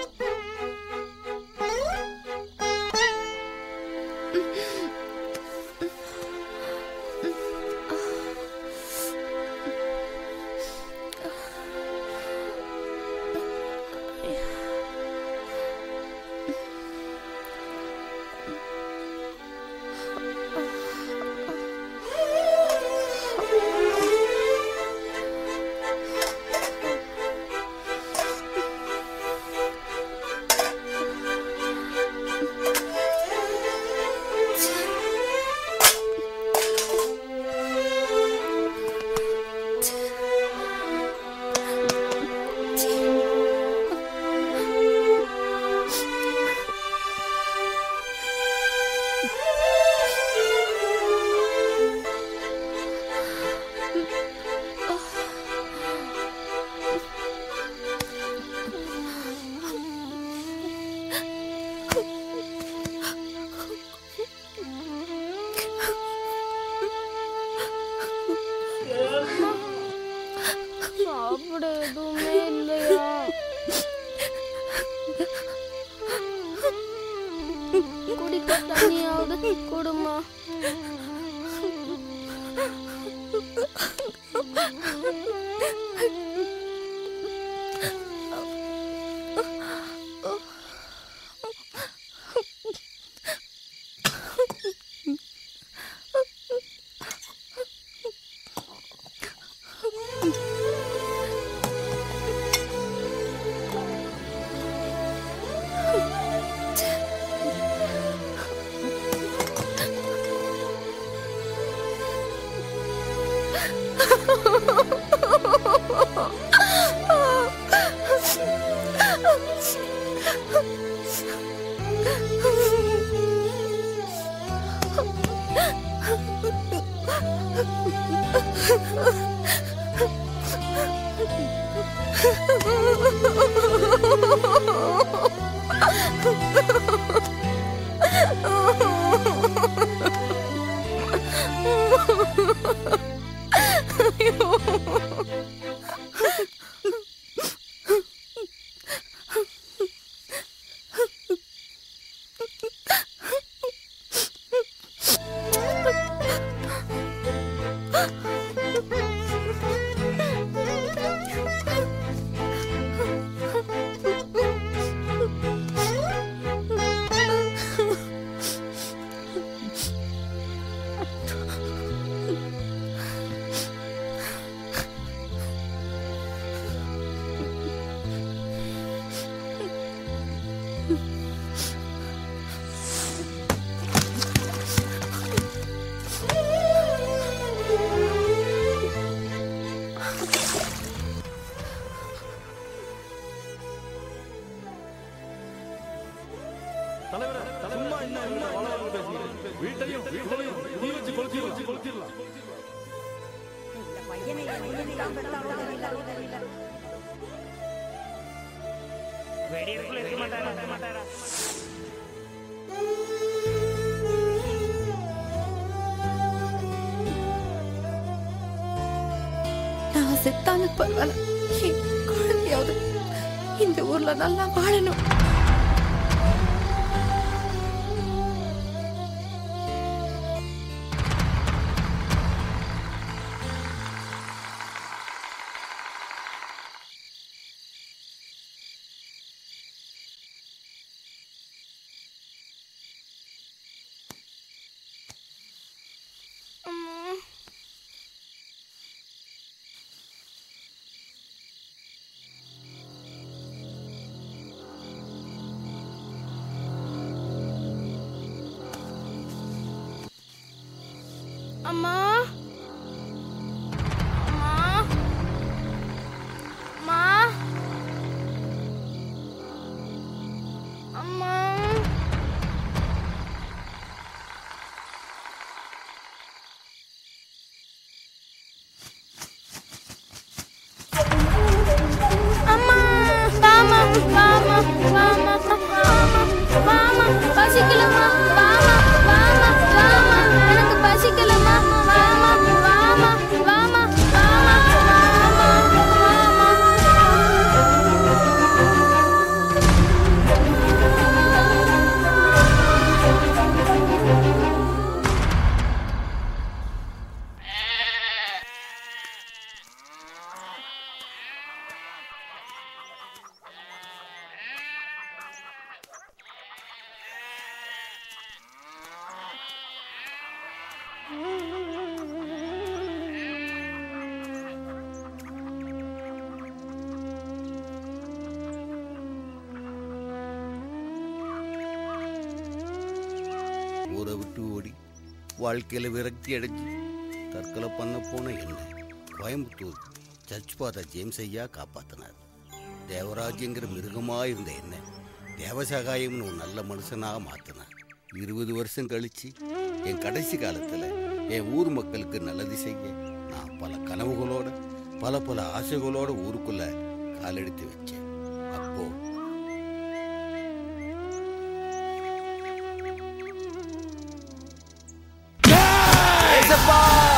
சாப்பிட எதுவுமே இல்லையா குடிக்க தண்ணியாவது கொடுமா வீட்டையும் வீட்டையும் தீ வச்சு கொளுத்திடலாம் கொளுத்திடலாம் வெடியிருக்குள்ள இருக்க மாட்டாரா இருக்க மாட்டாரா நான் செத்தாலும் பரவாயில்ல என் குழந்தையாவது இந்த ஊர்ல நல்லா வாழணும் அம்மா அம்மா அம்மா அம்மா அம்மா வாமா வாமா வாமா வாமா வாமா பசிக்கலம்மா வாமா வாமா வாமா எனக்கு பசிக்கலம்மா வாமா வாமா வாமா வாமா வாமா ஊரை விட்டு ஓடி வாழ்க்கையில விரக்தி அடைஞ்சு தற்கொலை பண்ண போன என்ன கோயம்புத்தூர் சர்ச் பாத ஜேம்ஸ் ஐயா காப்பாத்தினார் தேவராஜ்ங்கிற மிருகமா இருந்த என்ன தேவசகாயம்னு ஒரு நல்ல மனுஷனாக மாத்தினார் இருபது வருஷம் கழிச்சு என் கடைசி காலத்துல என் ஊர் மக்களுக்கு நல்லது செய்ய நான் பல கனவுகளோட பல பல ஆசைகளோட ஊருக்குள்ள காலெடுத்து வச்சேன் அப்போ ஏசப்பா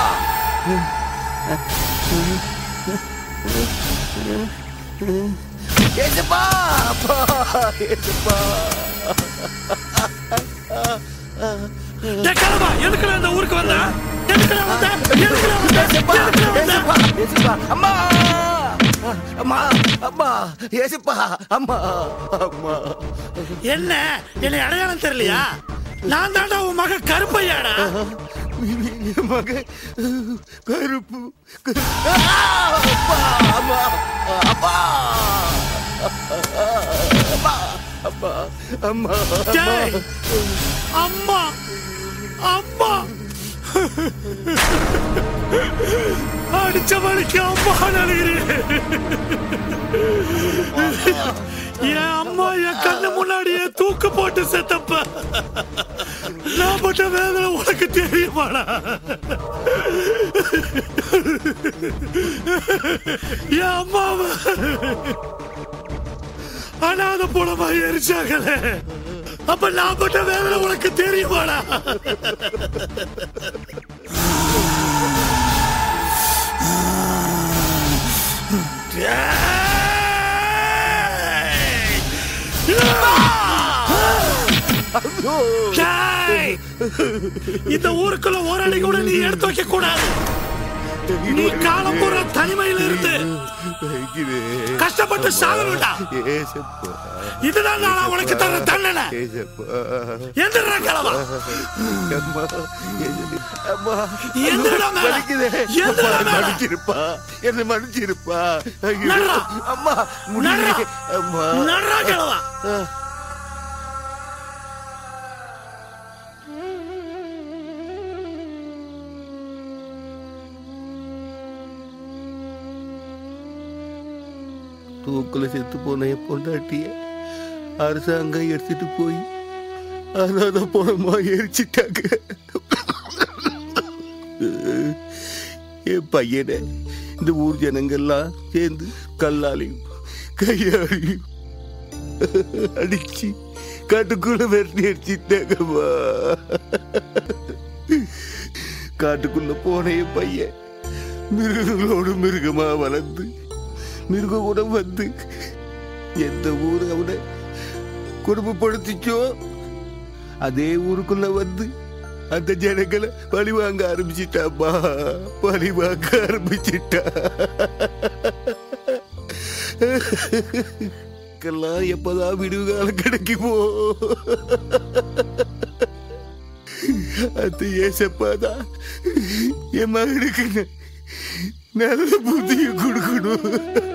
ஏசப்பா அப்பா ஏசப்பா கிளம்பா எதுக்குடா இந்த ஊருக்கு வந்த எதுக்குடா வந்த எதுக்குடா வந்த ஏசப்பா ஏசப்பா அம்மா அம்மா அம்மா ஏசப்பா அம்மா அம்மா என்ன என்னை அடையாளம் தெரியலையா நான் தாண்டா உன் மக கருப்பையாடா மக கருப்பு அப்பா அம்மா அப்பா அம்மா அப்பா அம்மா டேய், அம்மா அம்மா அடிச்ச மணிக்கு அம்மா நடுகிறேன் என் அம்மா என் கண்ணு முன்னாடியே தூக்கு போட்டு செத்தப்ப நான் பட்ட வேதனை உனக்கு தெரியுமாடா என் அம்மாவை அனாத புலமா எரிச்சாங்களே அப்ப நான் பட்ட வேதனை உனக்கு தெரியுமாடா டேய்! இந்த ஊருக்குள்ள ஒரு அடி கூட நீ எடுத்து வைக்க கூடாது நீ காலம் பூரா தனிமையில இருந்து கஷ்டப்பட்டு சாகணும்டா ஏசப்பா இதுதான் நான் உனக்கு தர தண்டனை ஏசப்பா எந்திரா கிளவா அம்மா அம்மா எந்திரடா மேல. வலிக்குதே. எந்திரடா அம்மா, மேல. மன்னிச்சிருப்பா என்னை மன்னிச்சிருப்பா ஐயோ. நடுறா. அம்மா முடியல நடுறா. அம்மா நடுறா கிழவா. தூக்குல செத்து போன என் பொண்டாட்டிய அரசாங்கம் எடுத்துட்டு போய் அனாத போனமா எரிச்சிட்டாங்க என் பையனை இந்த ஊர் ஜனங்கள்லாம் சேர்ந்து கல்லாலையும் கையாலையும் அடிச்சு காட்டுக்குள்ள விரட்டி அடிச்சிட்டாங்கம்மா காட்டுக்குள்ள போன என் பையன் மிருகங்களோடு மிருகமா வளர்ந்து மிருகம் கூட வந்து எந்த ஊர் அவனை குடும்பப்படுத்திச்சோ அதே ஊருக்குள்ள வந்து அந்த ஜனங்களை பழி வாங்க ஆரம்பிச்சிட்டாப்பா பழி வாங்க ஆரம்பிச்சிட்டா எல்லாம் எப்பதான் விடுவு காலம் கிடைக்குமோ அந்த ஏசப்பாதான் என் மகனுக்கு ந- நல்ல புத்திய கொடுக்கணும்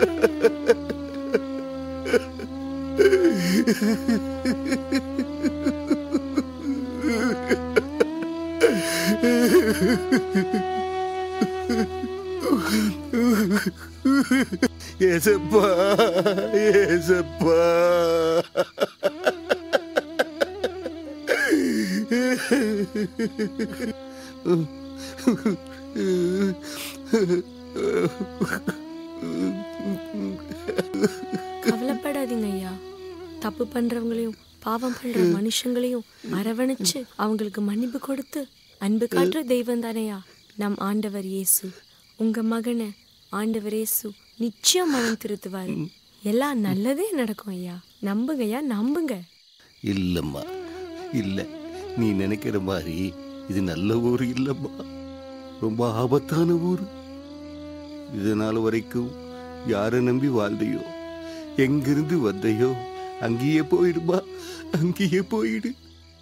ஏசப்பா ஏசப்பா கவலைப்படாதீங்க ஐயா தப்பு பண்றவங்களையும் பாவம் பண்ற மனுஷங்களையும் அரவணைச்சு அவங்களுக்கு மன்னிப்பு கொடுத்து அன்பு காட்டுற தெய்வம் தானையா நம் ஆண்டவர் இயேசு உங்க மகனை ஆண்டவர் இயேசு நிச்சயம் மனம் திருத்துவாரு எல்லாம் நல்லதே நடக்கும் ஐயா நம்புங்க ஐயா நம்புங்க இல்லம்மா இல்ல நீ நினைக்கிற மாதிரி இது நல்ல ஊர் இல்லம்மா ரொம்ப ஆபத்தான ஊர் இதனால வரைக்கும் யாரை நம்பி வாழ்ந்தையோ எங்கிருந்து வந்தையோ அங்கேயே போயிடுமா அங்கேயே போயிடு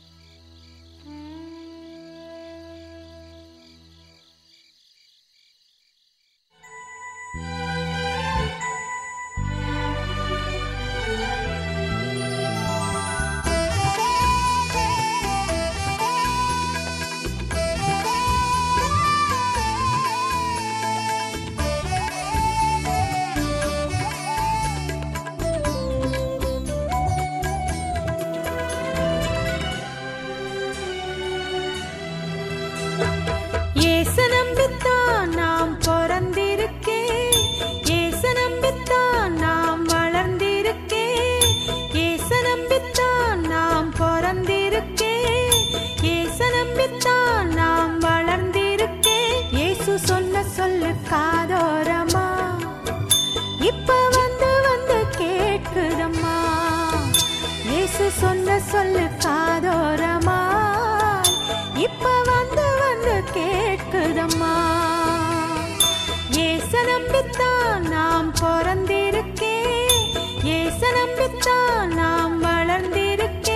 ஏச நம்பித்தான் நாம் பிறந்திருக்கேன் ஏச நம்பித்தான் நாம் வளர்ந்திருக்கேன் ஏச நம்பித்தான் நாம் பிறந்திருக்கேன் ஏச நம்பித்தான் நாம் வளர்ந்திருக்கேன் இயேசு சொன்ன சொல்லு காதோரமா இப்ப வந்து வந்து கேட்குதம்மா இயேசு சொன்ன சொல்லு காதோரமா இப்ப வந்து வந்து கேட்குதம்மா ஏச நம்பித்தான் நாம் பிறந்திருக்கேன் ஏச நம்பித்தான் நாம் வளர்ந்திருக்கேன்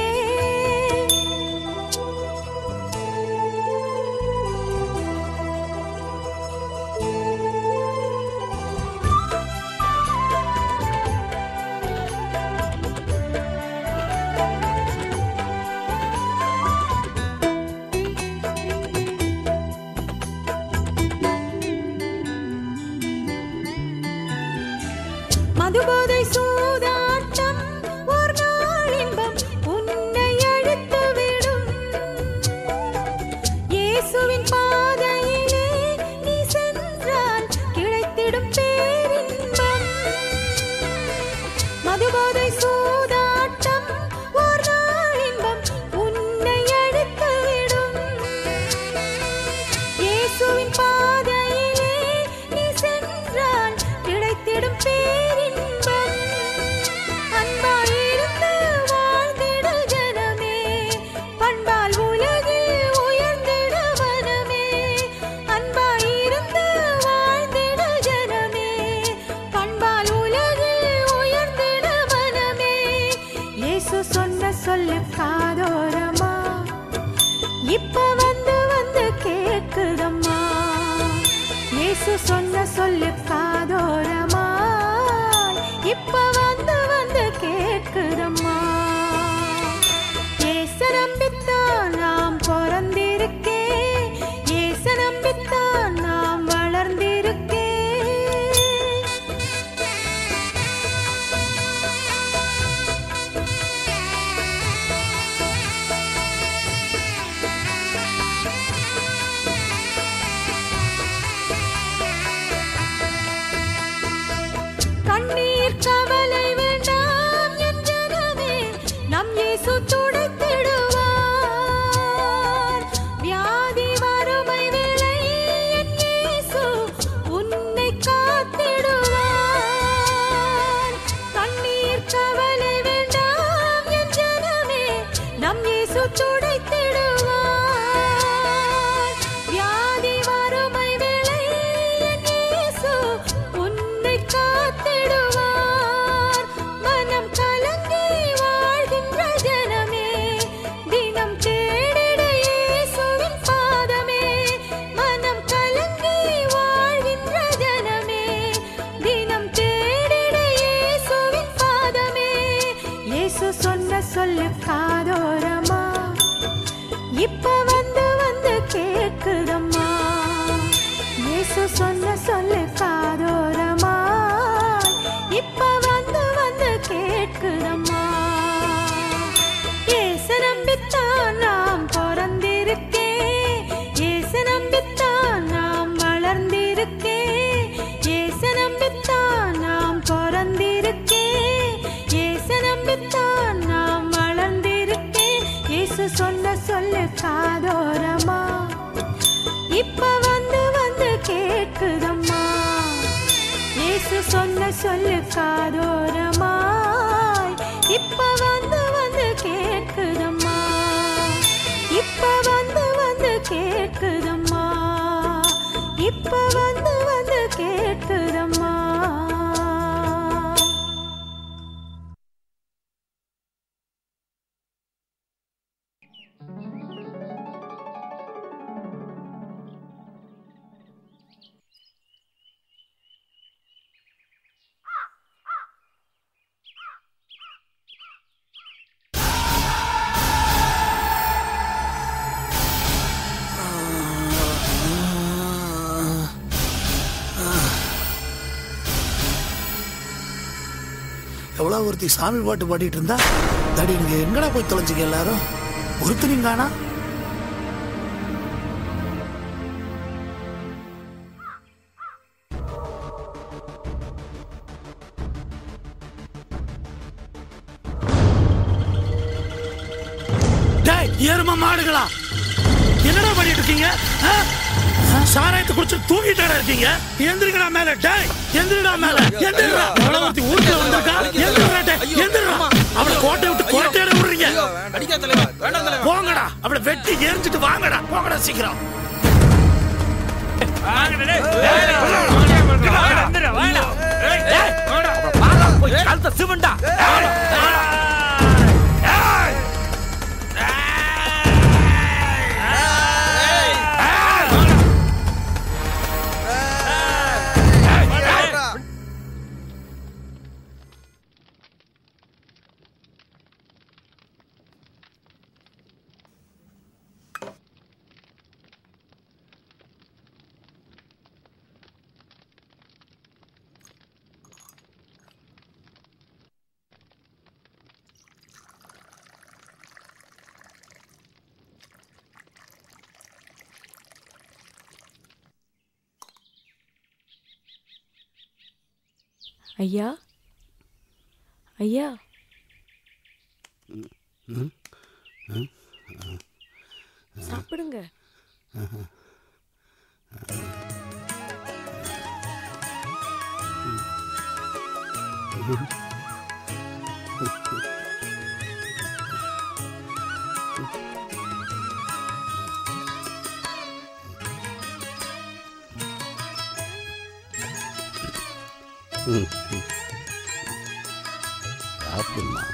மதுபோதை சூதாட்டம் ஒரு நாள் இன்பம் உன்னை அழுத்துவிடும் இயேசுவின் பாதையிலே நீ சென்றால் கிடைத்திடும் பேரின்பம் மதுபோதை சூதாட்டம் ஒரு நாள் இன்பம் உன்னை அழுத்துவிடும் இயேசுவின் பாதையிலே நீ சென்றால் கிடைத்திடும் பேரின்பம் அன்பாயிருந்து வாழ்ந்திட ஜனமே பண்பால் உலகில் உயர்ந்திட மனமே அன்பாயிருந்து வாழ்ந்திட ஜனமே பண்பால் உலகில் உயர்ந்திட மனமே இயேசு சொன்ன சொல்லு காதோரமா இப்ப வந்து வந்து கேக்குதம்மா இயேசு சொன்ன சொல்லு காதோரமா இப்ப வந்து வந்து கேக்குதம்மா ஏச நம்பித்தான் நாம் பிறந்திருக்கேன் ஏச நம்பித்தான் நாம் வளர்ந்திருக்கேன் கேட்குதம்மா இப்ப வந்து வந்து கேட்குதம்மா எவ்வளோ ஒருத்தி சாமி பாட்டு பாடிட்டு இருந்தா தடி இங்க எங்கடா போய் தொலைஞ்சிக்க எல்லாரும் ஒருத்தனையும் காணா டேய் எரும மாடுகளா என்னடா பண்ணிட்டு இருக்கீங்க ஆ? சாராயத்தை குடிச்சு தூங்கிட்டாடா இருக்கீங்க எந்திரிக்கடா மேல டேய் எந்திரிடா மேல எந்திரிடா எவ்வளவு ஒருத்தி ஊருக்குள்ள வந்திருக்கா எந்திரிடா டேய் எந்திரிடா அவளை கோட்டை விட்டு கோட்டையிட விடுறீங்க போங்கடா அவளை வெட்டி எரிஞ்சிட்டு வாங்கடா போங்கடா சீக்கிரம் சிவண்டா ஐயா ஐயா சாப்பிடுங்க ம், ம். சாப்பிடுமா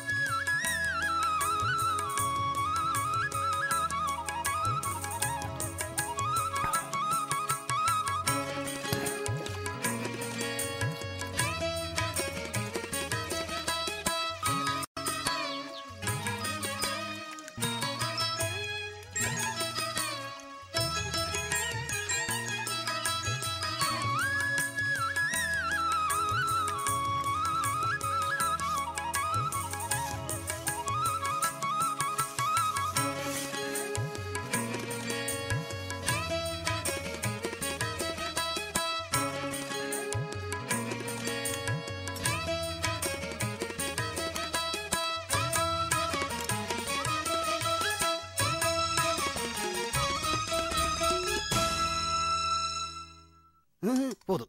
ம், போதும்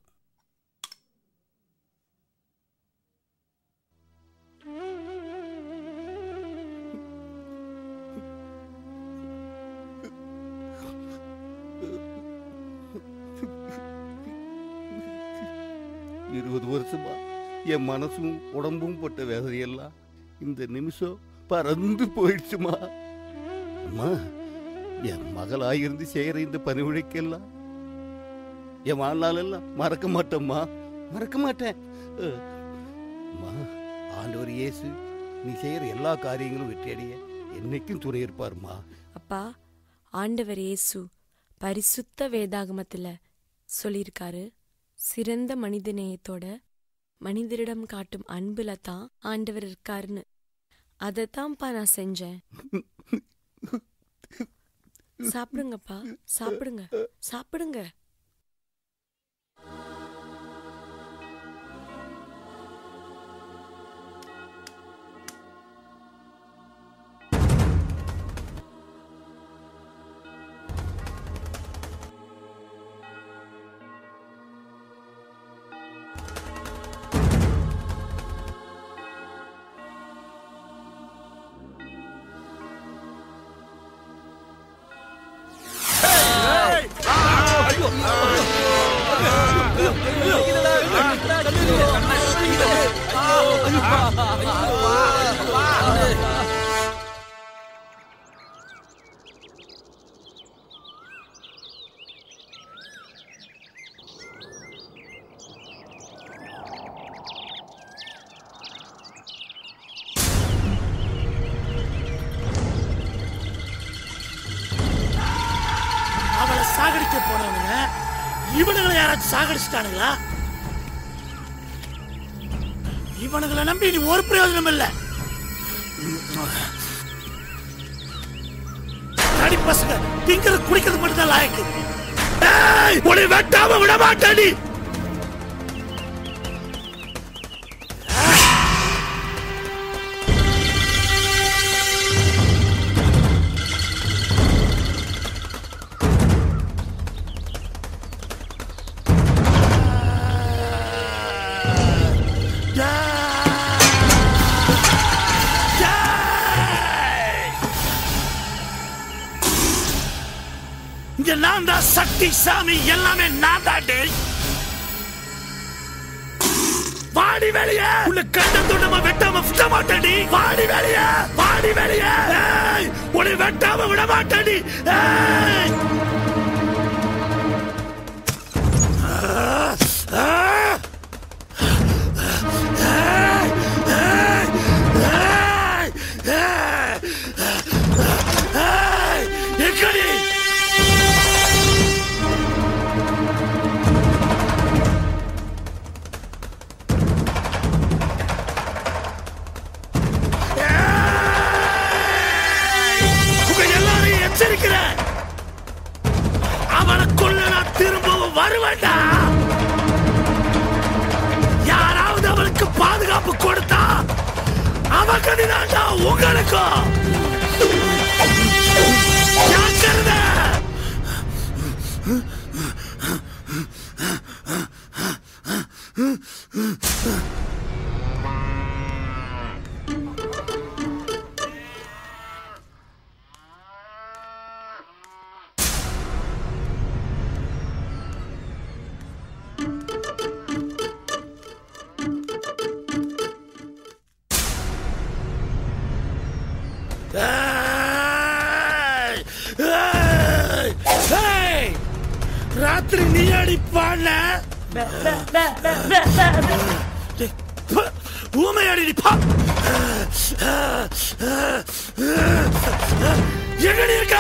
இருபது வருஷமா என் மனசும் உடம்பும் பட்ட வேதனையெல்லாம் இந்த நிமிஷம் பறந்து போயிடுச்சுமா அம்மா என் மகளாயிருந்து செய்யற இந்த பணிவிடைக்கெல்லாம் என் வாழ்நாளெல்லாம் மறக்க மாட்டேம்மா மறக்க மாட்டேன் அஹ், அம்மா ஆண்டவர் இயேசு நீ செய்யற எல்லா காரியங்களும் வெற்றியடைய என்னைக்கும் துணை இருப்பாருமா அப்பா ஆண்டவர் இயேசு பரிசுத்த வேதாகமத்துல சொல்லியிருக்காரு சிறந்த மனிதநேயத்தோட மனிதரிடம் காட்டும் அன்புல தான் ஆண்டவர் இருக்காருன்னு அதைத்தான்ப்பா நான் செஞ்சேன் சாப்பிடுங்கப்பா சாப்பிடுங்க சாப்பிடுங்க சாகடிக்க போனவனுங்க இவனுங்களை யாராச்சும் சாகடிச்சிட்டானுங்களா இவனுங்களை நம்பி நீ ஒரு பிரயோஜனம் இல்ல அடி பசங்க திங்கிறது குடிக்கிறது மட்டும்தான் லாயக்கு ஏய், உன்னை வெட்டாம விட மாட்டேன் இங்க நான் தான் சக்தி சாமி எல்லாமே நான் தான் டேய் வாடி வெளியே உன்னை கண்ட துண்டமா வெட்டாம விட மாட்டேடி வாடி வெளியே வாடி வெளியே ஏய், உன்னை வெட்டாம விட மாட்டேடி ஏய் ஆ, ஆ. ஏய், ஏய், ஏய், ஏய், ஏய், எங்கடி உங்க எல்லாரையும் எச்சரிக்கிறேன் அவனை கொல்ல நான் திரும்பவும் வருவேன்டா யாராவது அவனுக்கு பாதுகாப்பு கொடுத்தா அவன் கதிதாண்டா உங்களுக்கும் ஜாக்கிரதை ஏய்! ஏய்! ஏய்! ராத்திரி நீ அடிப்பான ஊமை அடிப்பா எங்கடி இருக்க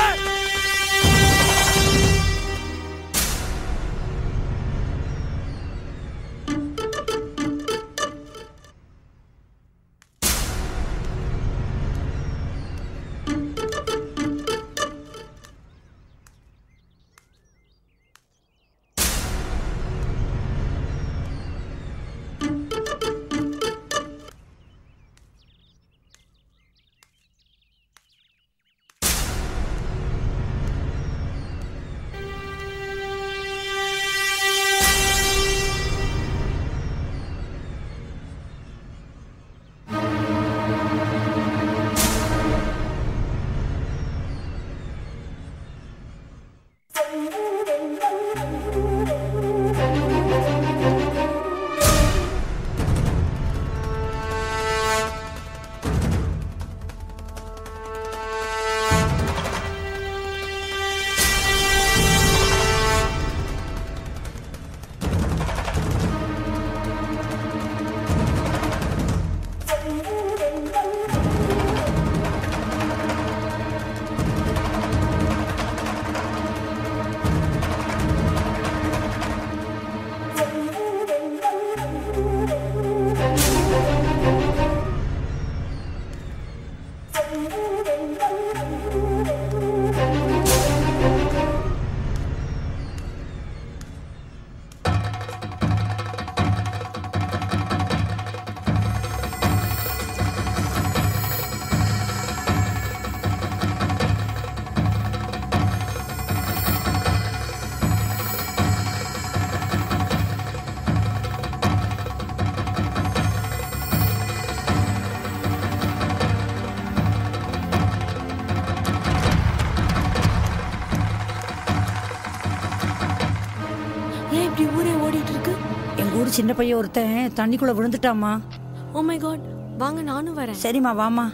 ஏன் இப்படி ஊரே ஓடிட்டு இருக்கு எங்க ஊர் சின்ன பையன் ஒருத்தன் தண்ணிக்குள்ள விழுந்துட்டாமா ஓ மை காட் வாங்க நானும் வரேன் சரிம்மா வாமா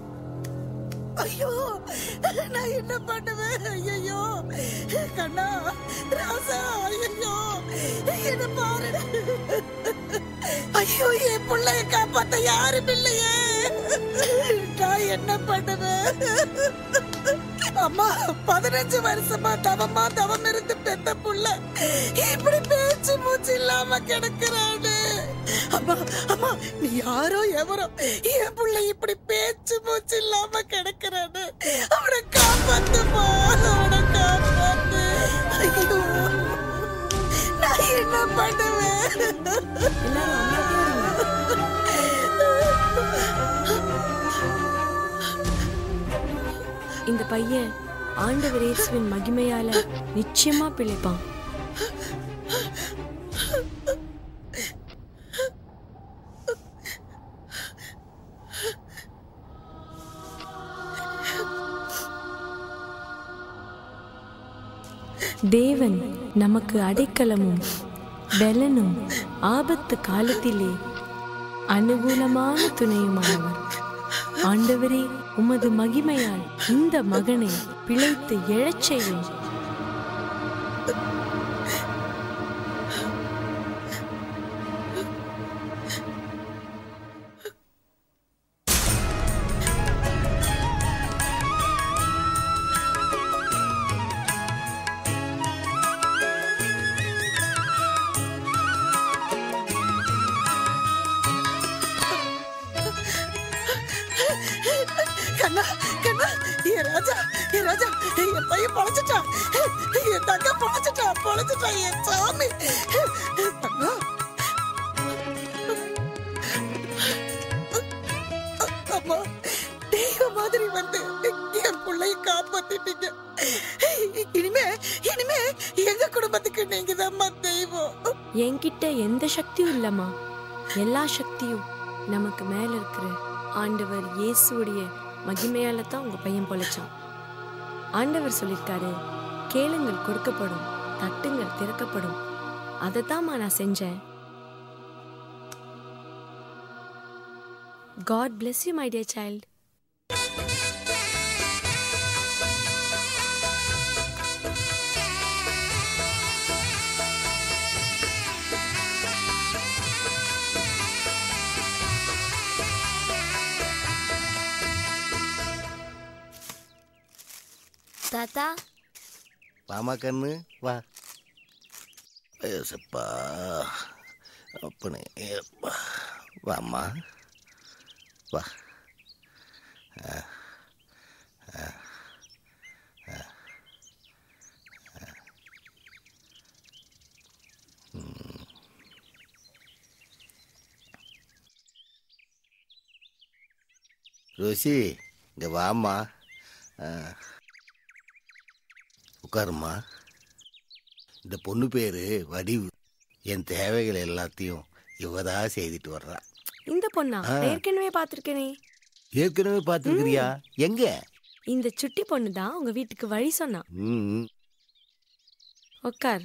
ஐயோ நான் என்ன பண்ணுவேன் ஐயோ கண்ணா ராசா ஐயோ என்ன பாரு ஐயோ என் பிள்ளைய காப்பாத்த யாரும் இல்லையே நான் என்ன பண்ணுவேன் அம்மா பதினஞ்சு வருஷமா தவமா தவம் இருந்து பெத்த புள்ள இப்படி பேச்சு மூச்சு இல்லாம கிடக்குறானு அம்மா அம்மா நீ யாரோ எவரோ என் புள்ள இப்படி பேச்சு மூச்சு இல்லாம கிடக்குறானு அவனை காப்பாத்துமா அவனை காப்பாத்து ஐயோ நான் என்ன இந்த பையன் ஆண்டவர் இயேசுவின் மகிமையால நிச்சயமா பிழைப்பான் தேவன் நமக்கு அடைக்கலமும் பெலனும் ஆபத்து காலத்திலே அனுகூலமான துணையுமானவர் ஆண்டவரே உமது மகிமையால் இந்த மகனை பிழைத்து எழச் செய்யும் கண்ணா கண்ணா ஏ ராஜா ஏ ராஜா என் பையன் பொழைச்சிட்டான் என் தங்க பொழைச்சிட்டான் பொழைச்சிட்டான் என் சாமி தங்கம் அம்மா தெய்வ மாதிரி வந்து என் பிள்ளைய காப்பாத்திட்டீங்க இனிமே இனிமே எங்க குடும்பத்துக்கு நீங்க தான் தெய்வம் என்கிட்ட எந்த சக்தியும் இல்லம்மா எல்லா சக்தியும் நமக்கு மேல இருக்கிற ஆண்டவர் இயேசுவுடைய மகிமையால தான் உங்க பையன் பொழைச்சான் ஆண்டவர் சொல்லியிருக்காரு கேளுங்கள் கொடுக்கப்படும் தட்டுங்கள் திறக்கப்படும் அதைத்தாம்மா நான் செஞ்சேன் God bless you my dear child தாத்தா வாமா கண்ணு வா ஏசப்பா அப்பனே ஏப்பா வாம்மா வா ஆ, ஆ, ஆ, ஆ. ம். ரோசி இங்க வாம்மா ஆ. உட்காருமா இந்த பொண்ணு பேரு வடிவு என் தேவைகள் எல்லாத்தையும் இவதா செய்துட்டு வர்றா இந்த பொண்ணா ஆ. ஏற்கனவே பார்த்திருக்கேனே ஏற்கனவே பார்த்துருக்கிறியா எங்க இந்த சுட்டி பொண்ணு தான் உங்க வீட்டுக்கு வழி சொன்னா ம் உட்கார்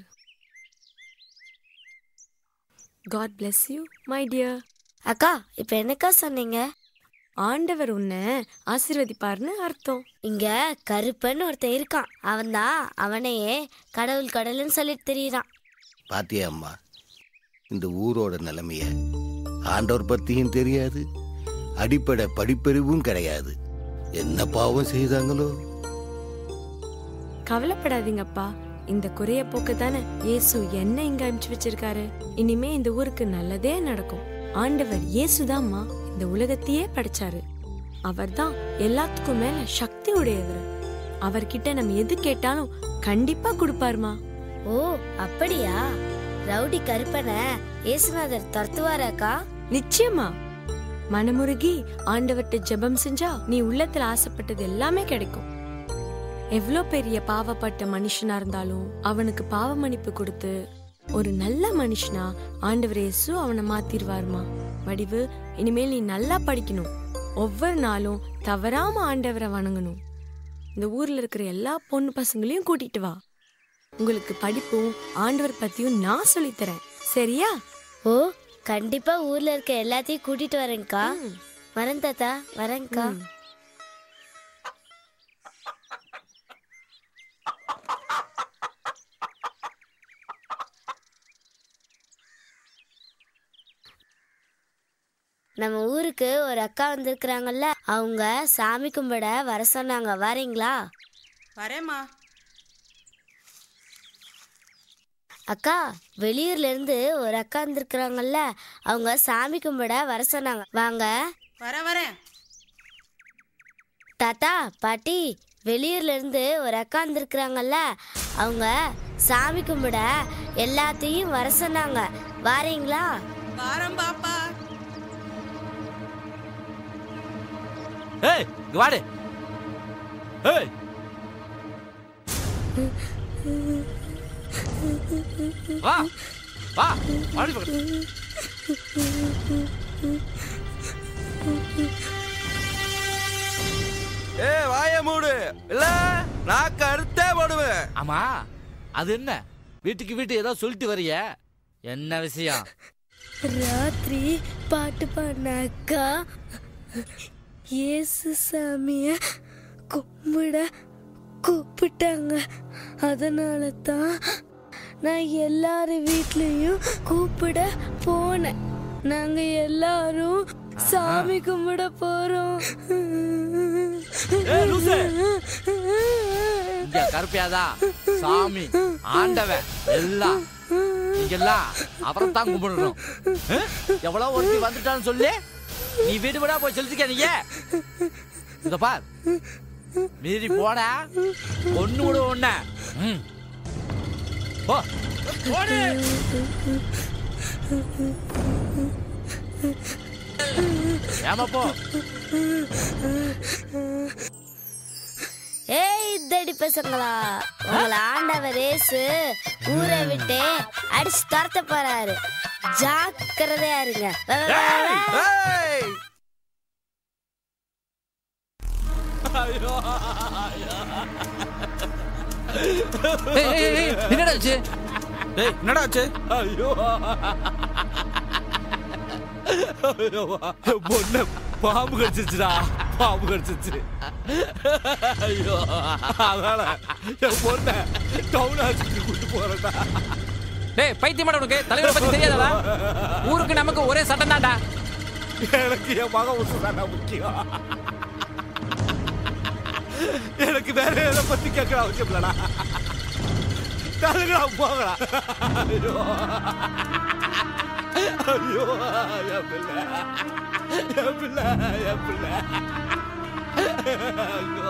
God bless you my dear அக்கா இப்ப என்னக்கா சொன்னீங்க ஆண்டவர் உன்னை ஆசீர்வதிப்பார்னு அர்த்தம் இங்க கருப்பன்னு ஒருத்தன் இருக்கான் அவன்தான் அவனையே கடவுள் கடவுள்னு சொல்லிட்டு தெரியுறான் பாத்தியா அம்மா இந்த ஊரோட நிலைமைய ஆண்டவர் பத்தியும் தெரியாது அடிப்படை படிப்பறிவும் கிடையாது என்ன பாவம் செய்தாங்களோ கவலைப்படாதீங்கப்பா இந்த குறைய போக்க தானே இயேசு என்ன இங்க அனுப்பிச்சு வச்சிருக்காரு இனிமே இந்த ஊருக்கு நல்லதே நடக்கும் ஆண்டவர் இயேசுதாம்மா இந்த உலகத்தையே படைச்சாரு அவர்தான் எல்லாத்துக்கும் மேல சக்தி உடையவர் அவர்கிட்ட நம்ம எது கேட்டாலும் கண்டிப்பா கொடுப்பாருமா ஓ அப்படியா ரவுடி கருப்பனை ஏசுநாதர் துரத்துவாராக்கா நிச்சயமா மனமுருகி ஆண்டவர்ட்ட ஜெபம் செஞ்சா நீ உள்ளத்துல ஆசைப்பட்டது எல்லாமே கிடைக்கும் எவ்வளோ பெரிய பாவப்பட்ட மனுஷனா இருந்தாலும் அவனுக்கு பாவ மன்னிப்பு கொடுத்து ஒரு நல்ல மனுஷனா ஆண்டவர் இயேசு அவனை மாத்திருவாருமா வடிவு இனிமேல் நீ நல்லா படிக்கணும் ஒவ்வொரு நாளும் தவறாம ஆண்டவரை வணங்கணும் இந்த ஊர்ல இருக்கிற எல்லா பொண்ணு பசங்களையும் கூட்டிட்டு வா உங்களுக்கு படிப்பும் ஆண்டவர் பத்தியும் நான் சொல்லித்தரேன் சரியா ஓ கண்டிப்பா ஊர்ல இருக்க எல்லாத்தையும் கூட்டிட்டு வரேன்க்கா வரேன் தாத்தா வரேன்க்கா நம்ம ஊருக்கு ஒரு அக்கா வந்திருக்கிறாங்கல்ல அவங்க சாமி கும்பிட வர சொன்னாங்க வரீங்களா வரேம்மா அக்கா வெளியூர்ல இருந்து ஒரு அக்கா வந்திருக்கிறாங்கல்ல அவங்க சாமி கும்பிட வர சொன்னாங்க வாங்க வர வரேன் தாத்தா பாட்டி வெளியூர்ல இருந்து ஒரு அக்கா வந்திருக்கிறாங்கல்ல அவங்க சாமி கும்பிட எல்லாத்தையும் வர சொன்னாங்க வாரீங்களா வாரம் பாப்பா ஏய் இங்க வாடு ஏய் வா வா வாடி பக்கத்து ஏ வாய மூடு இல்ல நான் கருத்தே போடுவேன் ஆமா அது என்ன வீட்டுக்கு வீட்டு ஏதோ சொல்லிட்டு வரிய என்ன விஷயம் ராத்திரி பாட்டு பாடின அக்கா இயேசு சாமிய கும்பிட கூப்பிட்டாங்க அதனால தான் நான் எல்லார் வீட்லயும் கூப்பிட போனேன் நாங்க எல்லாரும் சாமி கும்பிட போறோம் ஏய், லூசு. இங்க கருப்பியாதா சாமி ஆண்டவன் எல்லாம் நீங்கெல்லாம் அவரை தான் கும்பிடணும் ஆ? எவ்வளவு ஒருத்தி வந்துட்டான்னு சொல்லி நீ வீடு வீடா போய் சொல்லிருக்க நீங்க இந்த பார் மீறி போன ஒண்ணு விட ஒண்ண ம். போ போடு ஏமா போ ஏய் தடி பசங்களா உங்களை ஆண்டவர் இயேசு ஊரை விட்டு அடிச்சு துரத்த போறாரு ஜாக்கிரதையா இருங்க வா, வா, வா, வா. ஐயோ ஏய், ஏய், ஏய், என்னடா ஆச்சு டேய் என்னடா ஆச்சு ஐயோ ஐயோ, என் பொண்ண பாம்பு கடிச்சிச்சுடா பாம்பு கடிச்சிச்சு ஐயோ அதனால என் பொண்ண டவுன் ஆஸ்பத்திரி கூட்டு போறேன்டா டேய் பைத்தியமாட உனக்கு தலைவரை பத்தி தெரியாதா ஊருக்கு நமக்கு ஒரே சட்டம் தான்டா எனக்கு என் மகன் உசு தானே முக்கியம் எனக்கு வேற எதை பத்தி கேட்கற அவசியம் இல்லடா தலுங்கடா போகடா ஐயோ ஐயோ என் பிள்ளை என் பிள்ளை என் பிள்ளை ஐயோ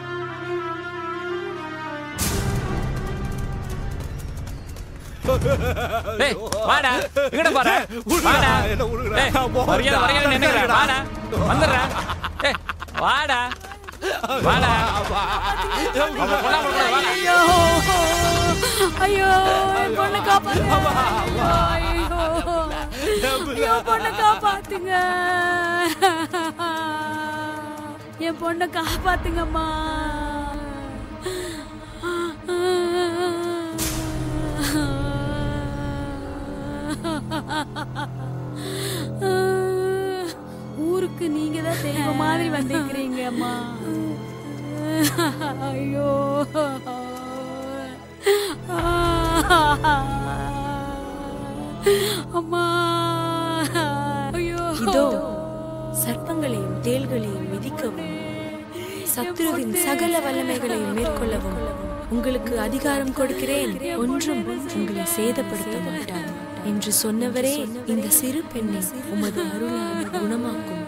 டேய் வாடா எங்கட போற வாடா டேய் வரியா வரியா நின்னுங்கடா வாடா வந்துடுறா டேய் வாடா வாடா அவன் கொல்லாம இருக்கக்கூடாது, வாடா. ஐயோ ஐயோ என் பொண்ணை காப்பாத்துங்க ஐயோ ஐயோ பொண்ணை காப்பாத்துங்க என் பொண்ணை காப்பாத்துங்கம்மா ஊருக்கு நீங்க தான் தெய்வம் மாதிரி வந்திருக்கிறீங்க அம்மா ஐயோ அம்மா ஐயோ இதோ சர்ப்பங்களையும் தேள்களையும் மிதிக்கவும் சத்துருவின் சகல வல்லமைகளையும் மேற்கொள்ளவும் உங்களுக்கு அதிகாரம் கொடுக்கிறேன் ஒன்றும் உங்களை சேதப்படுத்த மாட்டார் என்று சொன்னவரே இந்த சிறு பெண்ணை உமது அருளால் குணமாக்கும்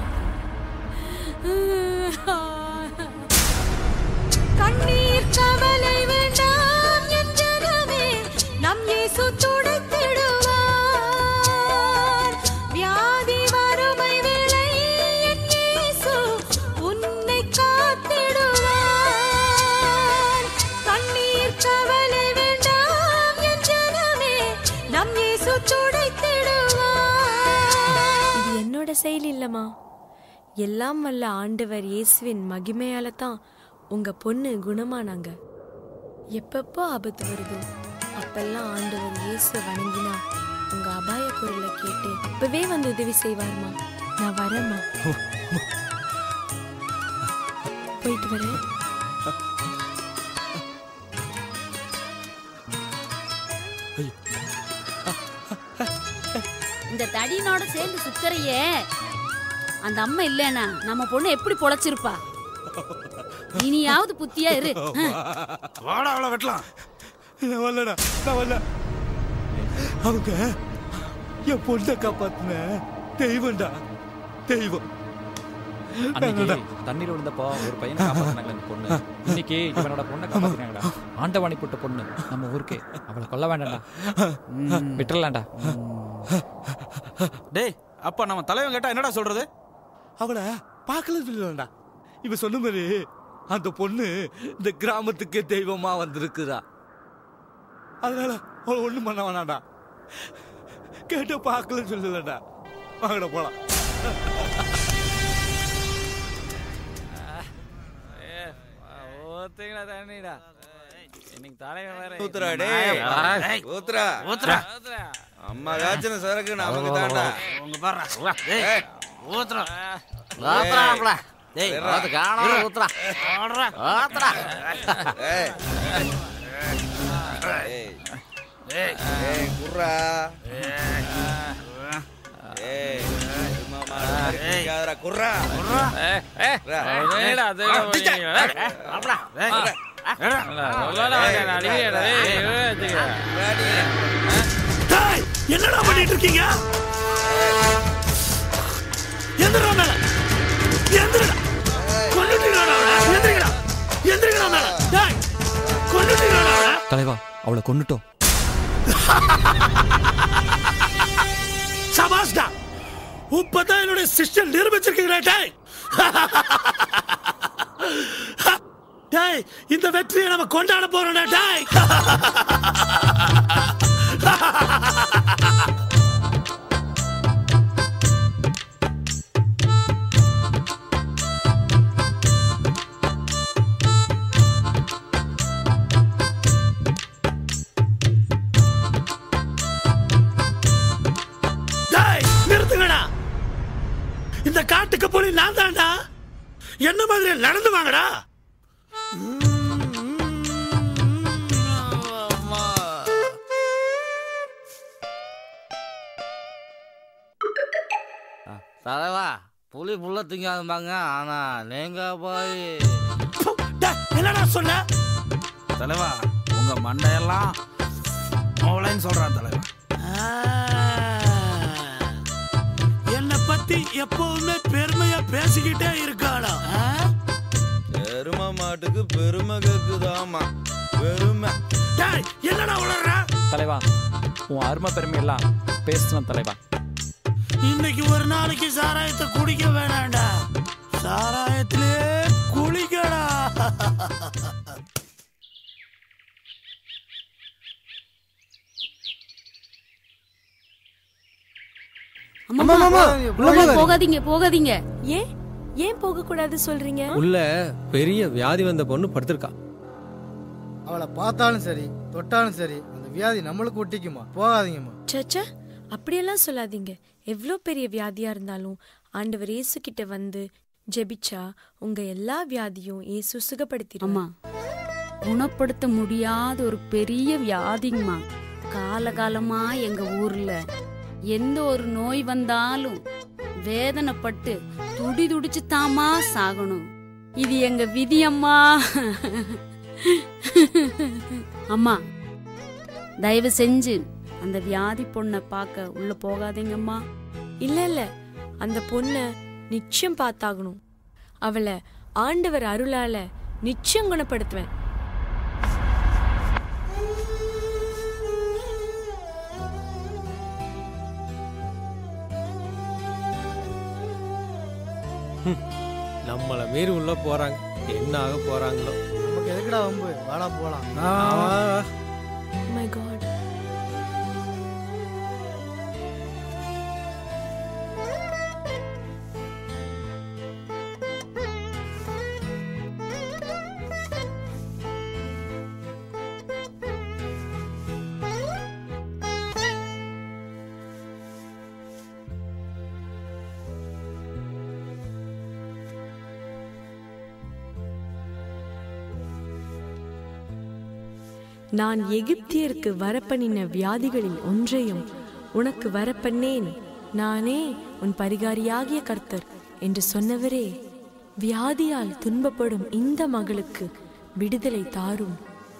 கண்ணீர் கவலை வேண்டாம் என் ஜனமே நம் இயேசு துடைத்திடுவார் வியாதி வறுமை வேளை என் இயேசு உன்னை காத்திடுவார் கண்ணீர் கவலை வேண்டாம் என் ஜனமே நம் இயேசு துடைத்திடுவார் இது என்னோட செயல் இல்லம்மா எல்லாம் வல்ல ஆண்டவர் இயேசுவின் மகிமையால தான் உங்க பொண்ணு குணமானாங்க எப்பப்போ ஆபத்து வருதோ அப்பெல்லாம் ஆண்டவர் இயேசு வணங்கினா உங்க அபாய குரலை கேட்டு இப்பவே வந்து உதவி செய்வார்மா நான் வரேம்மா போயிட்டு வரேன் இந்த தடியனோட சேர்ந்து சுத்தறையே அந்த அம்மா இல்லைனா நம்ம பொண்ணு எப்படி பொழைச்சிருப்பா இனியாவது புத்தியா இரு வாடா அவளை வெட்டலாம் நான் வரலடா நான் வரல அவங்க என் பொண்ணை காப்பாத்தின தெய்வம்டா தெய்வம் அன்னைக்கு வேணாம்டா. தண்ணீர் விழுந்தப்போ ஒரு பையனை காப்பாத்தினாங்க இந்த பொண்ணு இன்னைக்கு இவனோட பொண்ணை காப்பாத்தினாங்கடா ஆண்டவாணி போட்ட பொண்ணு நம்ம ஊருக்கே அவளை கொல்ல வேண்டாம்டா விட்டுறலாம்டா டேய் அப்ப நம்ம தலைவன் கேட்டா என்னடா சொல்றது அவளை பார்க்கல இல்லடா இவ சொன்ன மாதிரி அந்த பொண்ணு இந்த கிராமத்துக்கே தெய்வமா வந்திருக்குதா அதனால அவளை ஒண்ணும் பண்ண வேணாம்டா கேட்ட பார்க்கலன்னு சொல்லலடா வாங்கடா போலாம் ஊத்துங்களா தண்ணிடா இன்னைக்கு தலைவன் வேற ஊத்துறா டேய் ஊத்துறா ஊத்துறா. அம்மா காய்ச்சின சரக்கு நமக்கு தாண்டா உங்க பாரு ஏய், ஊத்துறா ஏய். ஊத்துறாப்ல டேய் இருடா. அது காணாம இரு. ஊத்துறா ஊத்துறா ஏய். ஏய். ஏய், குர்ரா. ஏய், சும்மா மாடு மாதிரி குடிக்காதடா, குர்ரா. ஏய், ஏய், ரா. அதேடா, அதேடா, ஆ, பிச்சை. ஏய், ஏய், அப்படா. ஏய், ஏய். இல்ல, சொல்லடா, நான் அடிக்கிறேன்டா, ஏய், ஏய், வச்சுக்க. டேய், என்னடா பண்ணிட்டு இருக்கீங்க எந்திரா மேல எந்திரடா கொல்லுட்டீங்கடா அவளை எந்திரிங்கடா எந்திரிங்கடா மேல டேய் கொல்லுட்டீங்கடா அவளை தலைவா அவளை கொன்னுட்டோம் சபாஸ்டா இப்பதான் என்னுடைய சிஸ்டர் நிரூபிச்சிருக்கீங்களா டேய் டேய் இந்த வெற்றியை நம்ம கொண்டாட போறோம்டா டேய் டேய் நிறுத்துங்கடா இந்த காட்டுக்கு புலி நான் தான்டா என்ன மாதிரி நடந்து வாங்கடா தலைவா புலி புள்ள திங்காதும்பாங்க ஆனா நீங்க போய் என்னடா சொன்ன தலைவா உங்க மண்டையெல்லாம் மோளைன்னு சொல்றான் தலைவா என்னை பத்தி எப்பவுமே பெருமையா பேசிக்கிட்டே இருக்காடா எரும மாட்டுக்கு பெருமை கேக்குதாமா பெருமை டேய் என்னடா உளற தலைவா உன் அருமை பெருமையெல்லாம் பேசணும் தலைவா இன்னைக்கு ஒரு நாளைக்கு சாராயத்தை குடிக்க வேணாம்டா சாராயத்திலே குளிக்கடா அம்மா அம்மா, உள்ள உள்ள போகாதீங்க. போகாதீங்க போகாதீங்க ஏன் ஏன் போக கூடாது சொல்றீங்க உள்ள பெரிய வியாதி வந்த பொண்ணு படுத்திருக்கா அவளை பார்த்தாலும் சரி தொட்டாலும் சரி அந்த வியாதி நம்மளுக்கு ஒட்டிக்குமா போகாதீங்கம்மா சச்சா அப்படியெல்லாம் சொல்லாதீங்க எவ்வளோ பெரிய வியாதியா இருந்தாலும் ஆண்டவர் இயேசு கிட்ட வந்து ஜெபிச்சா உங்க எல்லா வியாதியும் இயேசு சுகப்படுத்திடும் அம்மா குணப்படுத்த முடியாத ஒரு பெரிய வியாதிங்கம்மா காலகாலமா எங்க ஊர்ல எந்த ஒரு நோய் வந்தாலும் வேதனைப்பட்டு துடி துடிச்சு தாமா சாகணும் இது எங்க விதி அம்மா அம்மா தயவு செஞ்சு அந்த வியாதி பொண்ணை பார்க்க உள்ள போகாதீங்கம்மா இல்ல இல்ல அந்த பொண்ண நிச்சயம் பார்த்தாகணும் அவளை ஆண்டவர் அருளால நிச்சயம் குணப்படுத்துவேன் நம்மள மீறி உள்ள போறாங்க என்ன ஆக போறாங்களோ நமக்கு எதுக்குடா வம்பு வாடா போலாம் மை காட் நான் எகிப்தியருக்கு வரப்பண்ணின வியாதிகளில் ஒன்றையும் உனக்கு வரப்பண்ணேன் நானே உன் பரிகாரியாகிய கர்த்தர் என்று சொன்னவரே வியாதியால் துன்பப்படும் இந்த மகளுக்கு விடுதலை தாரும்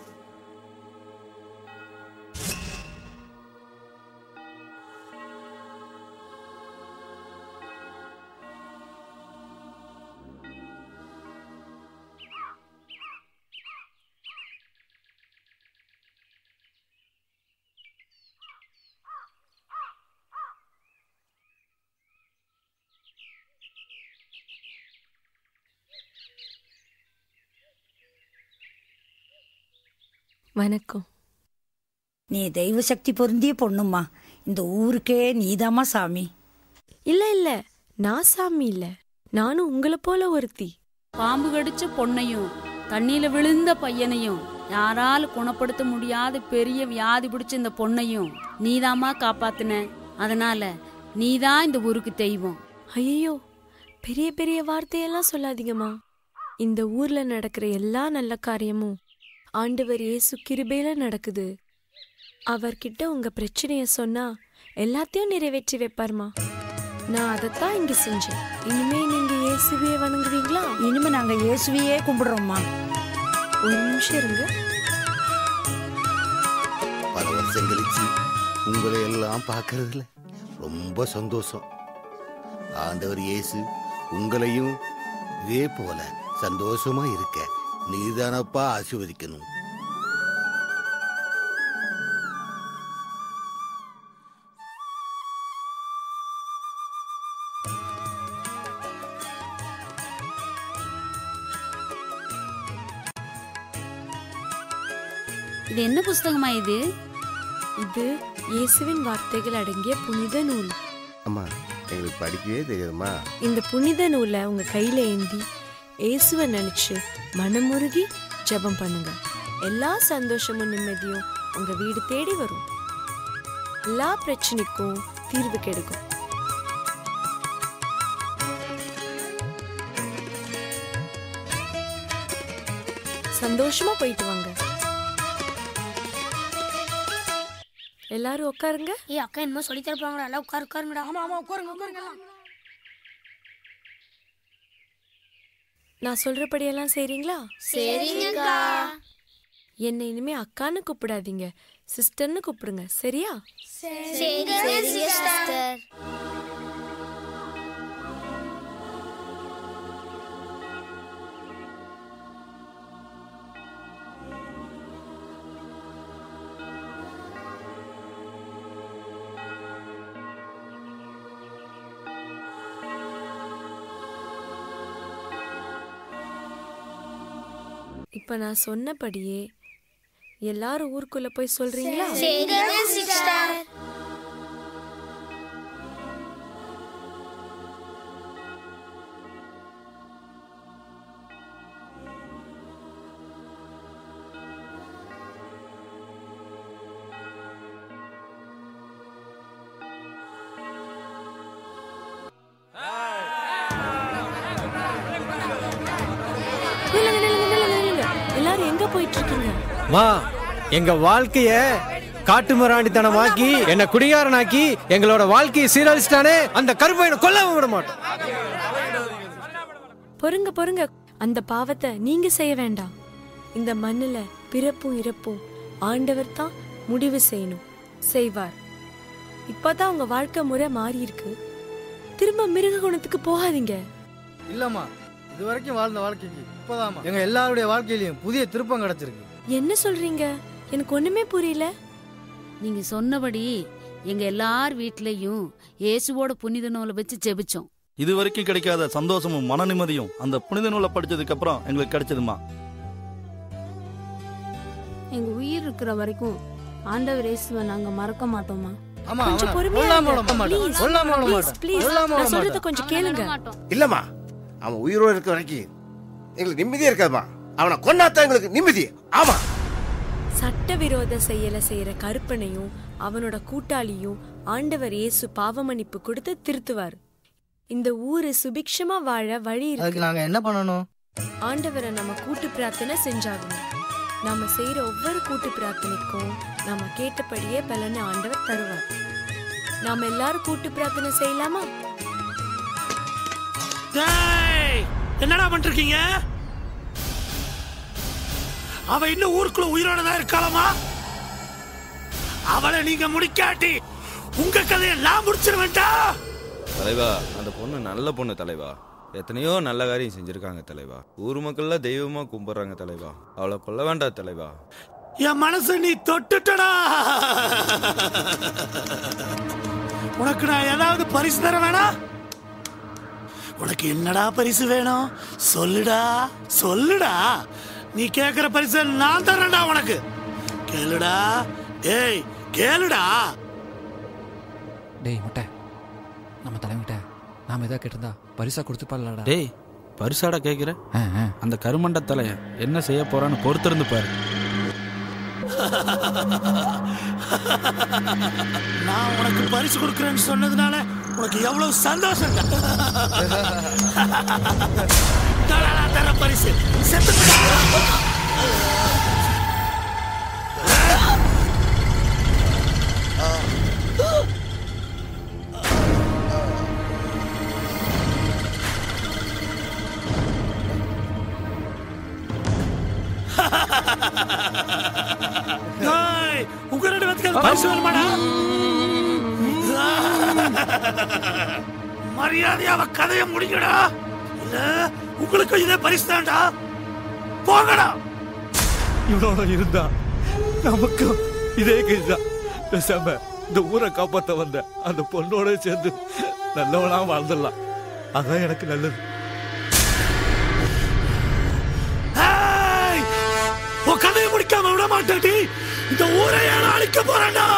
வணக்கம் நீ தெய்வ சக்தி பொருந்திய பொண்ணுமா இந்த ஊருக்கே நீதாம்மா சாமி இல்ல இல்ல நான் சாமி இல்ல நானும் உங்களை போல ஒருத்தி பாம்பு கடிச்ச பொண்ணையும் தண்ணியில விழுந்த பையனையும் யாரால குணப்படுத்த முடியாத பெரிய வியாதி பிடிச்ச இந்த பொண்ணையும் நீதாம்மா காப்பாத்துன அதனால நீதான் இந்த ஊருக்கு தெய்வம் ஐயோ பெரிய பெரிய வார்த்தையெல்லாம் சொல்லாதீங்கம்மா இந்த ஊர்ல நடக்கிற எல்லா நல்ல காரியமும் ஆண்டவர் இயேசு கிருபையில நடக்குது அவர்கிட்ட உங்க பிரச்சனைய சொன்னா எல்லாத்தையும் நிறைவேற்றி வைப்பார்மா நான் அதைத்தான் இங்க செஞ்சேன் இனிமே நீங்க இயேசுவையே வணங்குவீங்களா இனிமே நாங்க இயேசுவையே கும்பிடுறோம்மா ஒரு நிமிஷம் இருங்க பல வருஷம் கழிச்சு உங்களை எல்லாம் பார்க்கறதுல ரொம்ப சந்தோஷம் ஆண்டவர் இயேசு உங்களையும் இதே போல சந்தோஷமா இருக்க நீதானப்பா ஆசீர்வதிக்கணும் இது என்ன புஸ்தகமா இது இது இயேசுவின் வார்த்தைகள் அடங்கிய புனித நூல் அம்மா எங்களுக்கு படிக்கவே தெரியாதும்மா இந்த புனித நூலை உங்க கையில ஏந்தி இயேசுவை நினைச்சு மனமுருகி ஜெபம் பண்ணுங்க எல்லா சந்தோஷமும் நிம்மதியும் உங்க வீடு தேடி வரும் எல்லா பிரச்சனைக்கும் தீர்வு கிடைக்கும் சந்தோஷமா போயிட்டு வாங்க எல்லாரும் உட்காருங்க ஏய் அக்கா என்னமோ சொல்லி தரப்பாங்களா எல்லாம் உட்காரு உட்காருங்கடா ஆமா ஆமா உட்காருங்க உட்காருங்க எல்லாம். நான் சொல்றபடியெல்லாம் செய்றீங்களா சரிங்கக்கா. என்னை இனிமே அக்கான்னு கூப்பிடாதீங்க சிஸ்டர்னு கூப்பிடுங்க சரியா சரிங்க சிஸ்டர் இப்ப நான் சொன்னபடியே எல்லாரும் ஊருக்குள்ள போய் சொல்றீங்களா சரிங்க சிஸ்டர் நில்லுங்க, நில்லுங்க, நில்லுங்க, நில்லுங்க. எல்லாரும் எங்க போயிட்டு இருக்கீங்க மா எங்க வாழ்க்கைய காட்டுமிராண்டித்தனமாக்கி என்ன குடிகாரனாக்கி எங்களோட வாழ்க்கையை சீரழிச்சிட்டானே அந்த கருப்பையனை கொல்லாம விட மாட்டோம் பொறுங்க பொறுங்க அந்த பாவத்தை நீங்க செய்ய வேண்டாம் இந்த மண்ணுல பிறப்பும் இறப்பும் ஆண்டவர் தான் முடிவு செய்யணும் செய்வார் இப்பதான் உங்க வாழ்க்கை முறை மாறி இருக்கு திரும்ப மிருக குணத்துக்கு போகாதீங்க இல்லம்மா இது வரைக்கும் வாழ்ந்த வாழ்க்கைக்கு இப்போதாம்மா எங்க எல்லாருடைய வாழ்க்கையிலயும் புதிய திருப்பம் கிடைச்சிருக்கு என்ன சொல்றீங்க எனக்கு ஒண்ணுமே புரியல நீங்க சொன்னபடி எங்க எல்லார் வீட்லயும் இயேசுவோட புனித நூலை வச்சு ஜெபிச்சோம் இது வரைக்கும் கிடைக்காத சந்தோஷமும் மன நிம்மதியும் அந்த புனித நூலை படிச்சதுக்கு அப்புறம் எங்களுக்கு கிடைச்சதுமா எங்க உயிர் இருக்கிற வரைக்கும் ஆண்டவர் இயேசுவை நாங்க மறக்க மாட்டோமா ஆமா கொஞ்சம் அவனை பொறுமையா கொல்லாம இருங்க. விட மாட்டோம். Please, கொல்லாம விட please, மாட்டோம். please. கொல்லாம விட நான் சொல்றத மாட்டோம். கொஞ்சம் கேளுங்க இல்லம்மா அவன் உயிரோடு இருக்க வரைக்கும் எங்களுக்கு நிம்மதியே இருக்காதுமா அவனை கொண்டாத்தான் எங்களுக்கு நிம்மதி ஆமா சட்டவிரோத செயலை செய்யற கருப்பனையும் அவனோட கூட்டாளியும் ஆண்டவர் இயேசு பாவமன்னிப்பு கொடுத்து திருத்துவார் இந்த ஊரு சுபிக்ஷமா வாழ வழி அதுக்கு இருக்கு நாங்க என்ன பண்ணணும் ஆண்டவரை நம்ம கூட்டு பிரார்த்தனை செஞ்சாகணும் நாம செய்யற ஒவ்வொரு கூட்டு பிரார்த்தனைக்கும் நாம கேட்டபடியே பலனை ஆண்டவர் தருவார் நாம எல்லாரும் கூட்டு பிரார்த்தனை செய்யலாமா டேய் என்னடா பண்ணிருக்கீங்க அவ இன்னும் ஊருக்குள்ள உயிரோட தான் இருக்காளமா அவளை நீங்க முடிக்காட்டி உங்க கதையை நான் முடிச்சிருவேன்டா தலைவா அந்த பொண்ணு நல்ல பொண்ணு தலைவா எத்தனையோ நல்ல காரியம் செஞ்சிருக்காங்க தலைவா ஊர் மக்கள்லாம் தெய்வமா கும்பிடுறாங்க தலைவா அவளை கொல்ல வேண்டாம் தலைவா என் மனசை நீ தொட்டுட்டடா உனக்கு நான் ஏதாவது பரிசு தர வேணா உனக்கு என்னடா பரிசு வேணும் சொல்லுடா சொல்லுடா நீ கேக்குற பரிசு நான் தரேன்டா உனக்கு கேளுடா டேய் கேளுடா டேய் முட்டை நம்ம தலைவங்கிட்ட நாம எதாவது கேட்டிருந்தா பரிசா கொடுத்துப்பாடா டேய் பரிசாடா கேக்குற அந்த கருமண்ட தலைய என்ன செய்ய போறான்னு பொறுத்திருந்து பாரு நான் உனக்கு பரிசு கொடுக்கறேன்னு சொன்னதுனால உனக்கு எவ்வளவு சந்தோஷம் தர பரிசு செத்து ஏய், உங்க ரெண்டு பேத்துக்கு பரிசு வேணுமாடா மரியாதையா அவ கதையை முடிக்கடா இல்ல உங்களுக்கு இதே பரிசு தான்டா போங்கடா இவனோட இருந்தா நமக்கும் இதே கேள்விதான் பேசாம இந்த ஊரை காப்பாத்த வந்த அந்த பொண்ணோட சேர்ந்து நல்லவனா வாழ்ந்துடலாம் அதான் எனக்கு நல்லது ஏய், உன் கதையை முடிக்காம விட மாட்டேடி இந்த ஊரை நான் அழிக்க போறேன்டா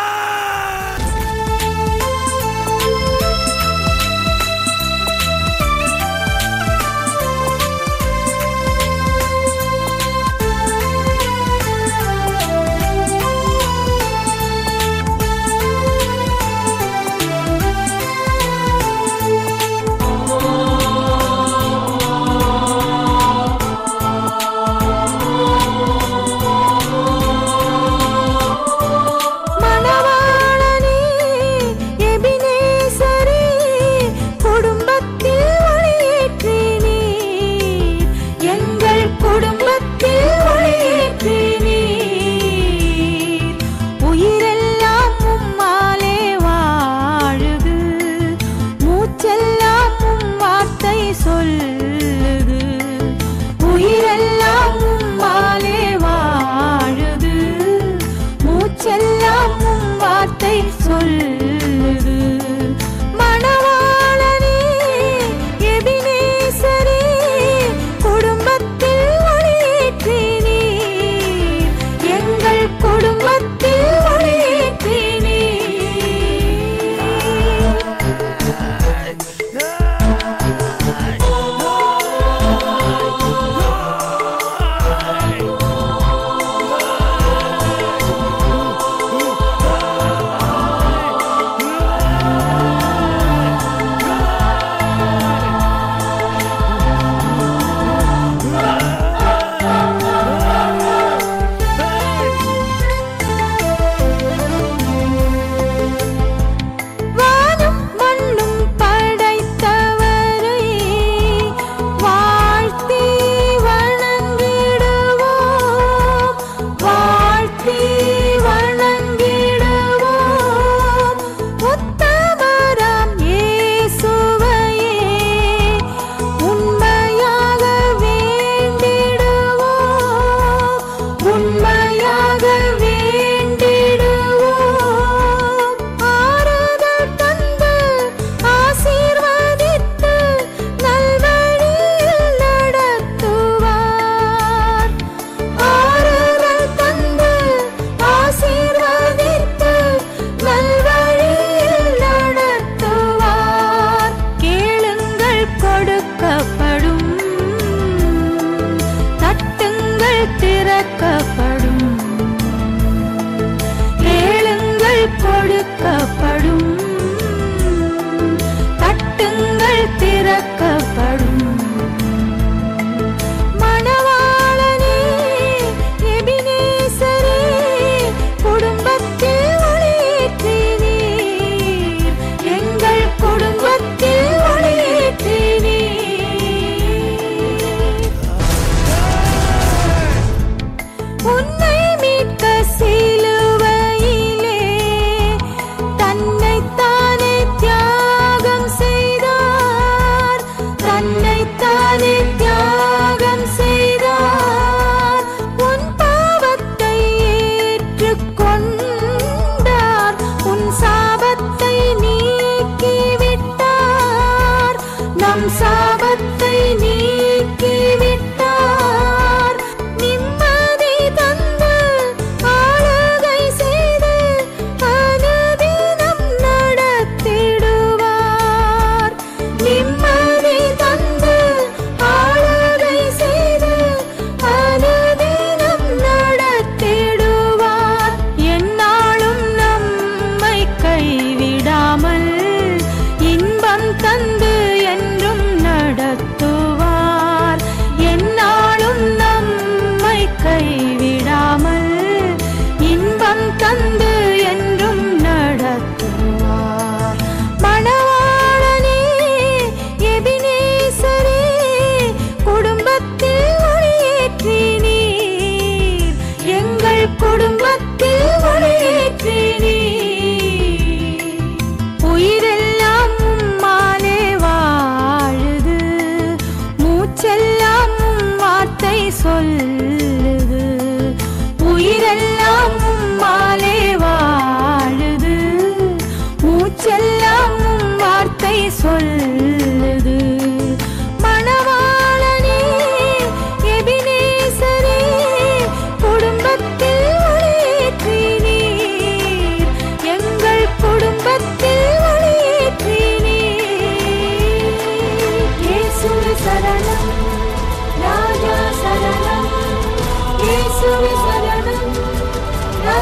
மணவாளனே எபினேசரே குடும்பத்தில் ஒளியேற்றி நீர் எங்கள் குடும்பத்தில் ஒளியேற்றி நீர் உயிரெல்லாம் உம்மாலே வாழுது மூச்செல்லாம் உம் வார்த்தை சொல்லுது உயிரெல்லாம் உம்மாலே வாழுது மூச்செல்லாம் உம் வார்த்தை சொல்லுது மணவாளனே எபினேசரே குடும்பத்தில் ஒளியேற்றி நீர் எங்கள் குடும்பத்தில் ஒளியேற்றி வானம் மண்ணும் படைத்தவரை வாழ்த்தி வணங்கிடுவோம் வாழ்த்தி வணங்கிடுவோம் உத்தமராம் இயேசுவையே உண்மையாக வேண்டிடுவோம் உண்மையாக வேண்டிடுவோம் ஆறுதல் தந்து ஆசீர்வதித்து நல்வழியில் நடத்துவார் ஆறுதல் தந்து ஆசீர்வதித்து நல்வழியில் நடத்துவார் கேளுங்கள் கொடுக்கப்படும் தட்டுங்கள் திறக்கப்படும் கேளுங்கள் கொடுக்கப்படும் தட்டுங்கள் திறக்கப்படும் மணவாளனே எபினேசரே குடும்பத்தில் ஒளியேற்றி நீர் எங்கள் குடும்பத்தில் ஒளியேற்றி நீர்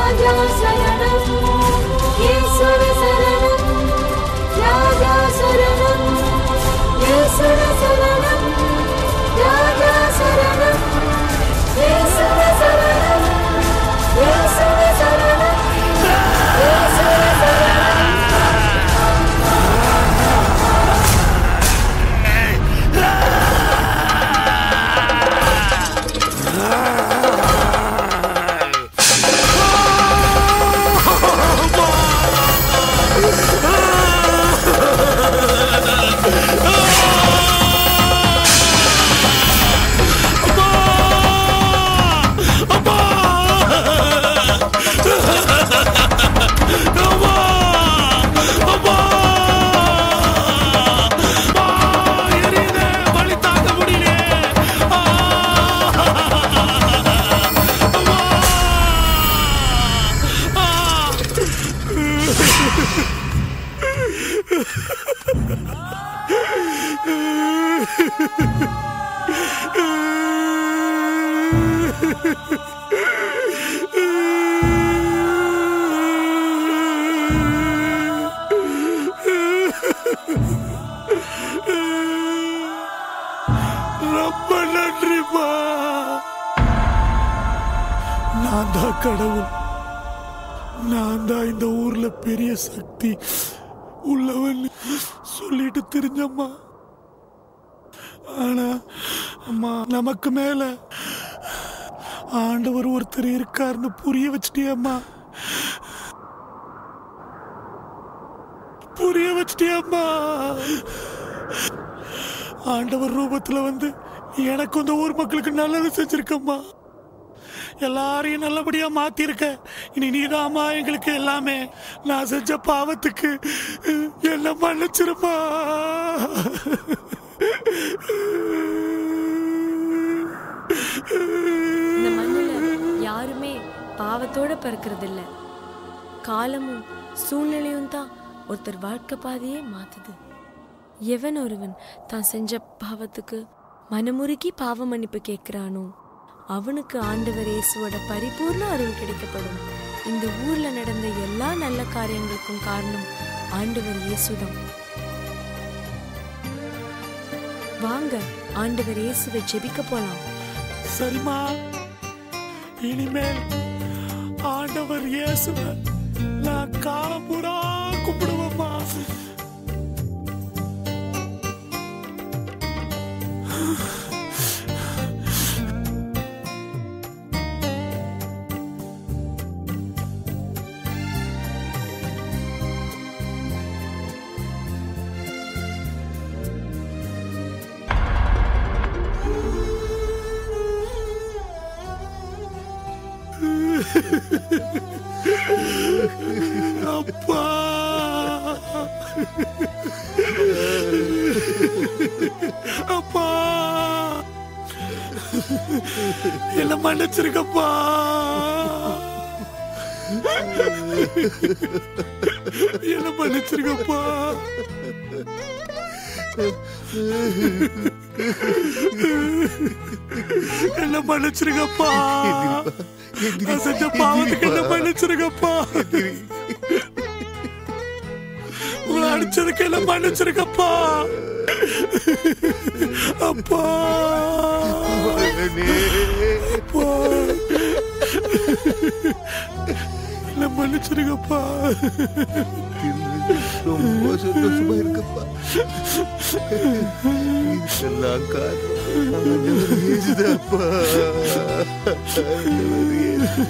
ராஜா சரணம் ஈஸ்வர சரணம் ராஜா சரணம் ஈஸ்வர சரணம் ராஜா சரணம் ஈஸ்வர சரணம் ஈஸ்வர சரணம் ஈஸ்வர சரணம் ரொம்ப நன்றிப்பா நான் தான் கடவுள் நான் தான் இந்த ஊர்ல பெரிய சக்தி உள்ளவன் சொல்லிட்டு தெரிஞ்சம்மா ஆனா அம்மா நமக்கு மேல ஆண்டவர் ஒருத்தர் இருக்காருன்னு புரிய வச்சிட்டியம்மா புரிய வச்சிட்டியம்மா ஆண்டவர் ரூபத்துல வந்து நீ எனக்கு இந்த ஊர் மக்களுக்கு நல்லது செஞ்சிருக்கம்மா எல்லாரையும் நல்லபடியா மாத்திருக்க இனி நீதாம்மா எங்களுக்கு எல்லாமே நான் செஞ்ச பாவத்துக்கு என்ன மன்னிச்சிருமா இந்த மண்ணுல யாருமே பாவத்தோட பிறக்கிறது இல்ல காலமும் சூழ்நிலையும் தான் ஒருத்தர் வாழ்க்கை பாதையே மாத்துது எவன் ஒருவன் தான் செஞ்ச பாவத்துக்கு மனமுருகி பாவ மன்னிப்பு கேட்கிறானோ அவனுக்கு ஆண்டவர் இயேசுவோட பரிபூர்ண அருள் கிடைக்கப்படும் இந்த ஊர்ல நடந்த எல்லா நல்ல காரியங்களுக்கும் காரணம் ஆண்டவர் இயேசுதான் வாங்க ஆண்டவர் இயேசுவை ஜெபிக்க போலாம் சரிம்மா இனிமேல் ஆண்டவர் இயேசுவ நான் காலம் பூரா கும்பிடுவேம்மா அப்பா அப்பா என்ன மன்னிச்சிருக்கப்பா என்ன மன்னிச்சிருக்கப்பா என்ன மன்னிச்சிருக்கப்பா நான் செஞ்ச பாவத்துக்கு என்ன மன்னிச்சிருக்கப்பா உங்களை அடிச்சதுக்கு என்ன மன்னிச்சிருக்கப்பா அப்பா அப்பா என்ன மன்னிச்சிருக்கப்பா ரொம்ப சந்தோஷமா இருக்கப்பா இதெல்லாம் காரணம் ஆண்டவர் இயேசுதான்ப்பா. ஆண்டவர் இயேசு.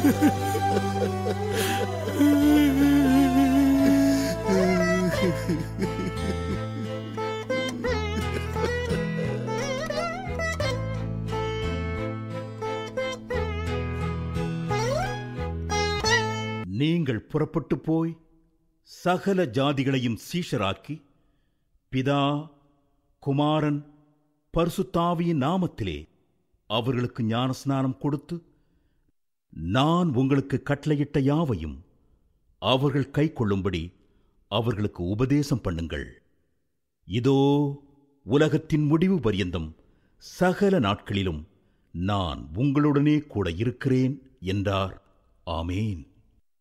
நீங்கள் புறப்பட்டு போய் சகல ஜாதிகளையும் சீஷராக்கி பிதா குமாரன் பரிசுத்தாவியின் நாமத்திலே அவர்களுக்கு ஞானஸ்நானம் கொடுத்து நான் உங்களுக்கு கட்டளையிட்ட யாவையும் அவர்கள் கைக்கொள்ளும்படி அவர்களுக்கு உபதேசம் பண்ணுங்கள் இதோ உலகத்தின் முடிவு பரியந்தம் சகல நாட்களிலும் நான் உங்களுடனே கூட இருக்கிறேன் என்றார் ஆமேன்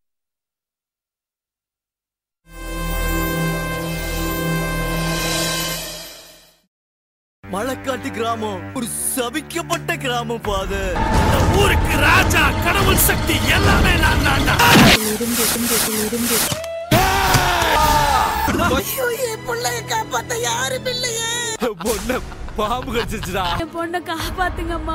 மலைக்காட்டு கிராமம் ஒரு சபிக்கப்பட்ட கிராமம் ஃபாதர் ஊருக்கு ராஜா கடவுள் சக்தி எல்லாமே நான் தான்டா இருந்து இருந்து இருந்து ஐயோ, என் பிள்ளைய காப்பாத்த யாரும் இல்லையே பொண்ண பாம்பு கடிச்சிச்சுடா என் பொண்ணை காப்பாத்துங்கம்மா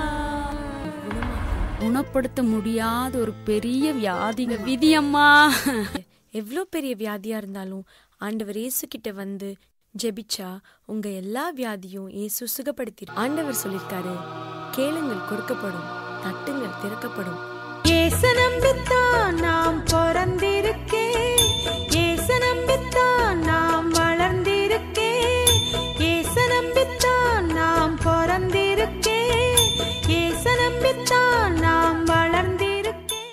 குணப்படுத்த முடியாத ஒரு பெரிய வியாதிங்க விதியம்மா எவ்வளோ பெரிய வியாதியா இருந்தாலும் ஆண்டவர் இயேசு கிட்ட வந்து ஜெபிச்சா உங்க எல்லா வியாதியும் இயேசு சுகப்படுத்தி ஆண்டவர் சொல்லியிருக்காரு கேளுங்கள் கொடுக்கப்படும் தட்டுங்கள் திறக்கப்படும் ஏசு நம்பித்தான் நாம் பிறந்திருக்கேன் ஏசு நம்பித்தான் நாம் வளர்ந்திருக்கேன் ஏசு நம்பித்தான் நாம் பிறந்திருக்கேன் ஏசு நம்பித்தான் நாம் வளர்ந்திருக்கேன்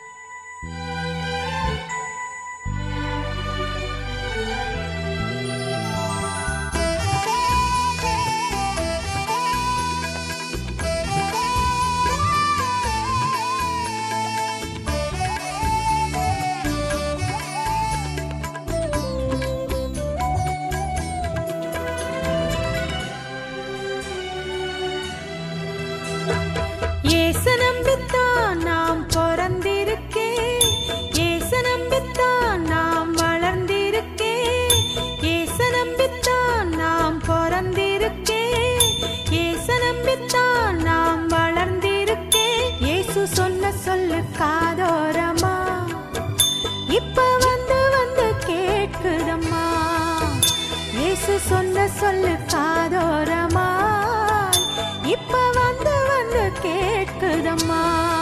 ஏசு நம்பித்தான் நாம் பிறந்திருக்கேன் ஏசு நம்பித்தான் நாம் வளர்ந்திருக்கேன் ஏசு நம்பித்தான் நாம் பிறந்திருக்கேன் ஏசு நம்பித்தான் நாம் வளர்ந்திருக்கேன் இயேசு சொன்ன சொல்லு காதோரமா இப்ப வந்து வந்து கேட்குதம்மா இயேசு சொன்ன சொல்லு காதோரமா இப்ப வந்து வந்து கேட்குதம்மா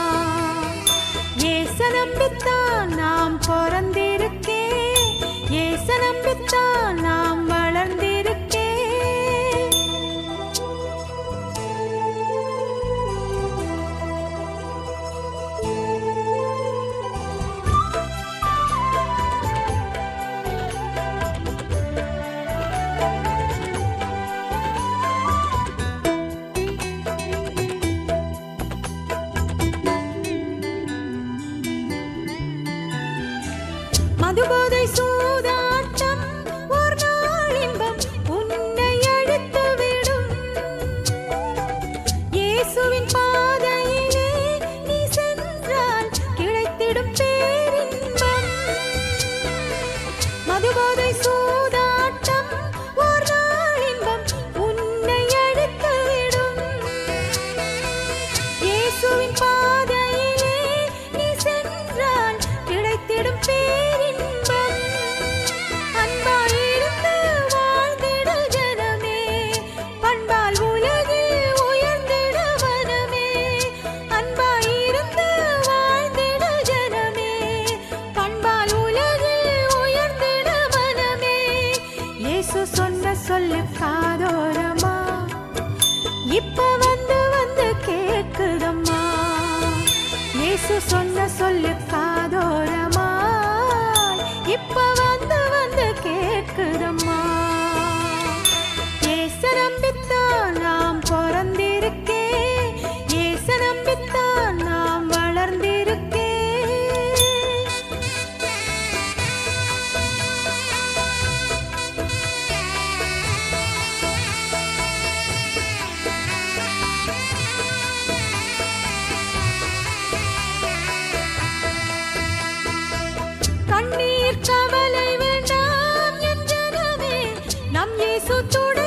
ஏச நம்பித்தான் நாம் பிறந்திருக்கேன் ஏச நம்பித்தான் நாம் வளர்ந்திருக்கேன் மதுபோதை சூதாட்டம் ஒரு நாள் இன்பம் உன்னை அழுத்துவிடும் இயேசுவின் பாதையிலே நீ சென்றால் கிடைத்திடும் பேரின்பம் மதுபோதை சூதாட்டம் ஒரு நாள் இன்பம் உன்னை அழுத்துவிடும் இயேசுவின் பாதையிலே நீ சென்றால் கிடைத்திடும் பேரின்பம் அன்பாயிருந்து வாழ்ந்திட ஜனமே பண்பால் உலகில் உயர்ந்திட மனமே அன்பாயிருந்து வாழ்ந்திட ஜனமே பண்பால் உலகில் உயர்ந்திட மனமே இயேசு சொன்ன சொல்லு காதோரமா இப்ப வந்து வந்து கேக்குதம்மா இயேசு சொன்ன சொல்லு காதோரமா இப்ப வந்து வந்து கேக்குதம்மா இயேசு நம்பித்தான் நாம் பிறந்திருக்கேன் இயேசு நம்பித்தான் நாம் வளர்ந்திருக்கேன் கண்ணீர் கவலை வேண்டாம் என் ஜனமே நம் இயேசு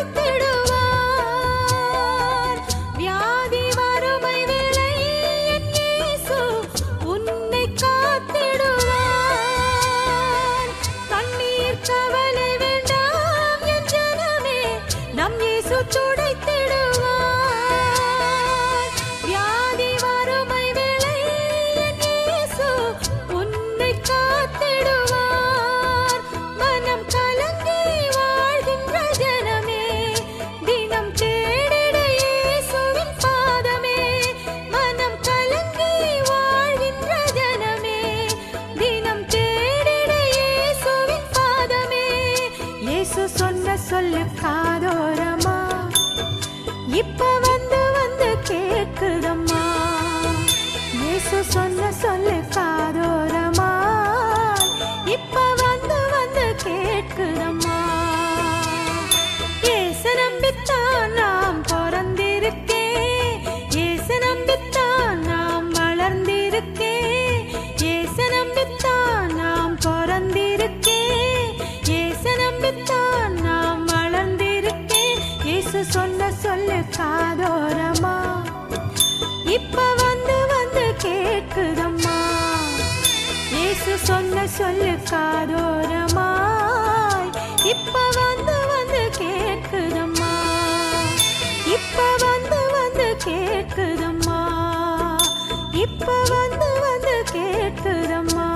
துடைத்திடுவார் வியாதி வறுமை வேளை என் இயேசு உன்னை காத்திடுவார் கண்ணீர் கவலை வேண்டாம் என் ஜனமே நம் இயேசு துடைத்திடுவார் வியாதி வறுமை வேளை என் இயேசு உன்னை காத்திடுவார் மனம் கலங்கி வாழ்கின்ற ஜனமே தினம் தேடிட இயேசுவின் பாதமே மனம் கலங்கி வாழ்கின்ற ஜனமே தினம் தேடிட இயேசுவின் பாதமே இயேசு சொன்ன சொல்லு காதோரமா இப்ப வந்து வந்து கேக்குதம்மா இயேசு சொன்ன சொல்லு காதோரமா இப்ப வந்து வந்து கேட்குதம்மா ஏசு நம்பித்தான் சொன்ன சொல்லு காதோரமாய் இப்ப வந்து வந்து கேட்குதம்மா இப்ப வந்து வந்து கேட்குதம்மா இப்ப வந்து வந்து கேட்குதம்மா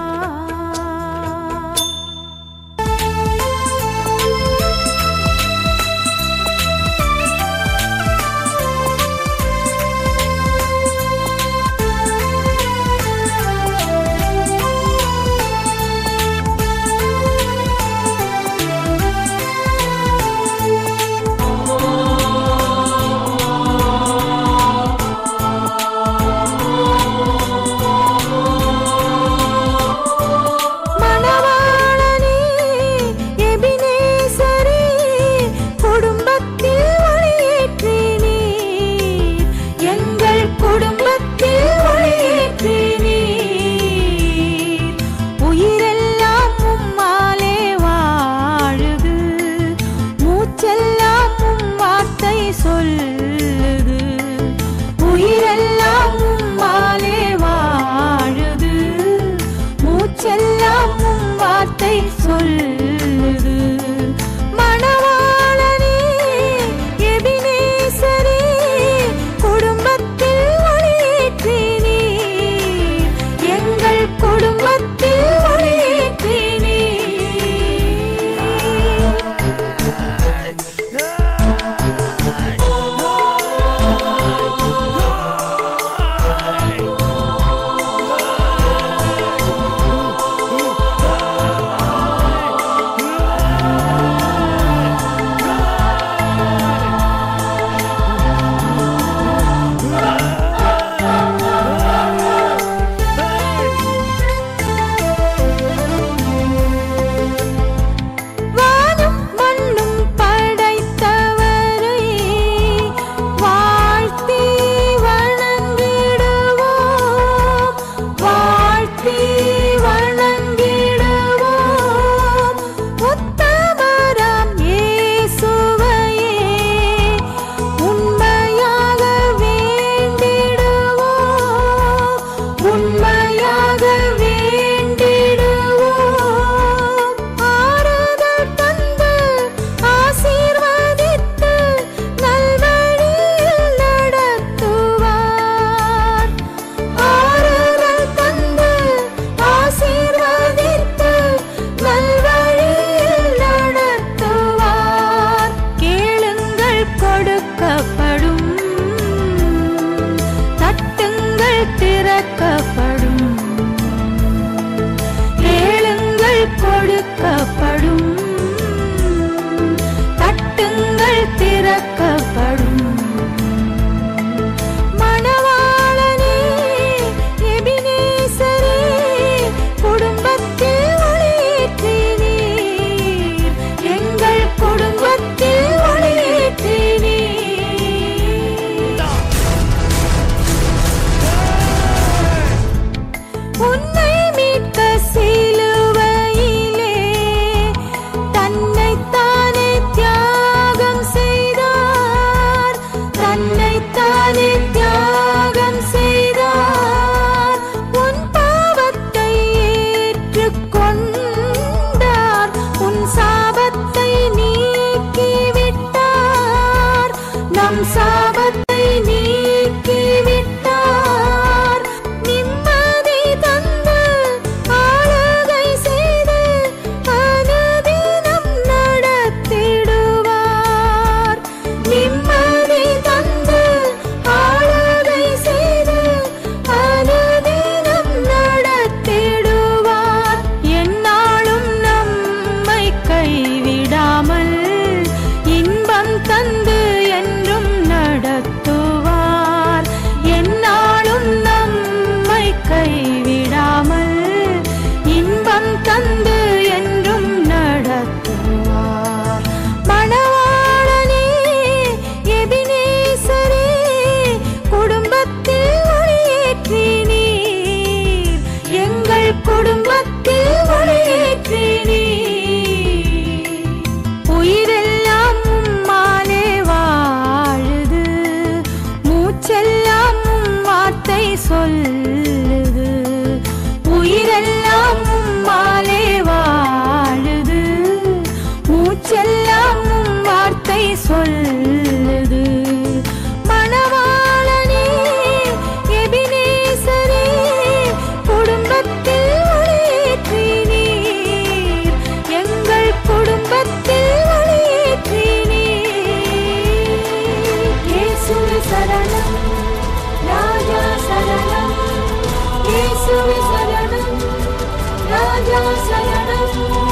மணவாளனே எபினேசரே குடும்பத்தில் ஒளியேற்றி நீர் எங்கள் குடும்பத்தில் ஒளியேற்றி நீர் உயிரெல்லாம் உம்மாலே வாழுது மூச்செல்லாம் உம் வார்த்தை சொல்லுது உயிரெல்லாம் உம்மாலே வாழுது மூச்செல்லாம் உம் வார்த்தை சொல்லுது மணவாளனே எபினேசரே குடும்பத்தில் ஒளியேற்றி நீர் எங்கள் குடும்பத்தில் ஒளியேற்றி வானும் மண்ணும் படைத்தவரை வாழ்த்தி வணங்கிடுவோம் வாழ்த்தி வணங்கிடுவோம் உத்தமராம் இயேசுவையே உண்மையாக வேண்டிடுவோம் உண்மையாக வேண்டிடுவோம் ஆறுதல் தந்து ஆசீர்வதித்து நல்வழியில் நடத்துவார் ஆறுதல் தந்து ஆசீர்வதித்து நல்வழியில் நடத்துவார் கேளுங்கள் கொடுக்கப்படும் தட்டுங்கள் திறக்கப்படும் கேளுங்கள் கொடுக்கப்படும் தட்டுங்கள் திறக்கப்படும் மணவாளனே எபினேசரே குடும்பத்தில் ஒளியேற்றி நீர் எங்கள் குடும்பத்தில் ஒளியேற்றி உன்னை மீட்க சிலுவையிலே சரணம் ராஜா சரணம் இயேசுவே சரணம் ராஜா சரணம்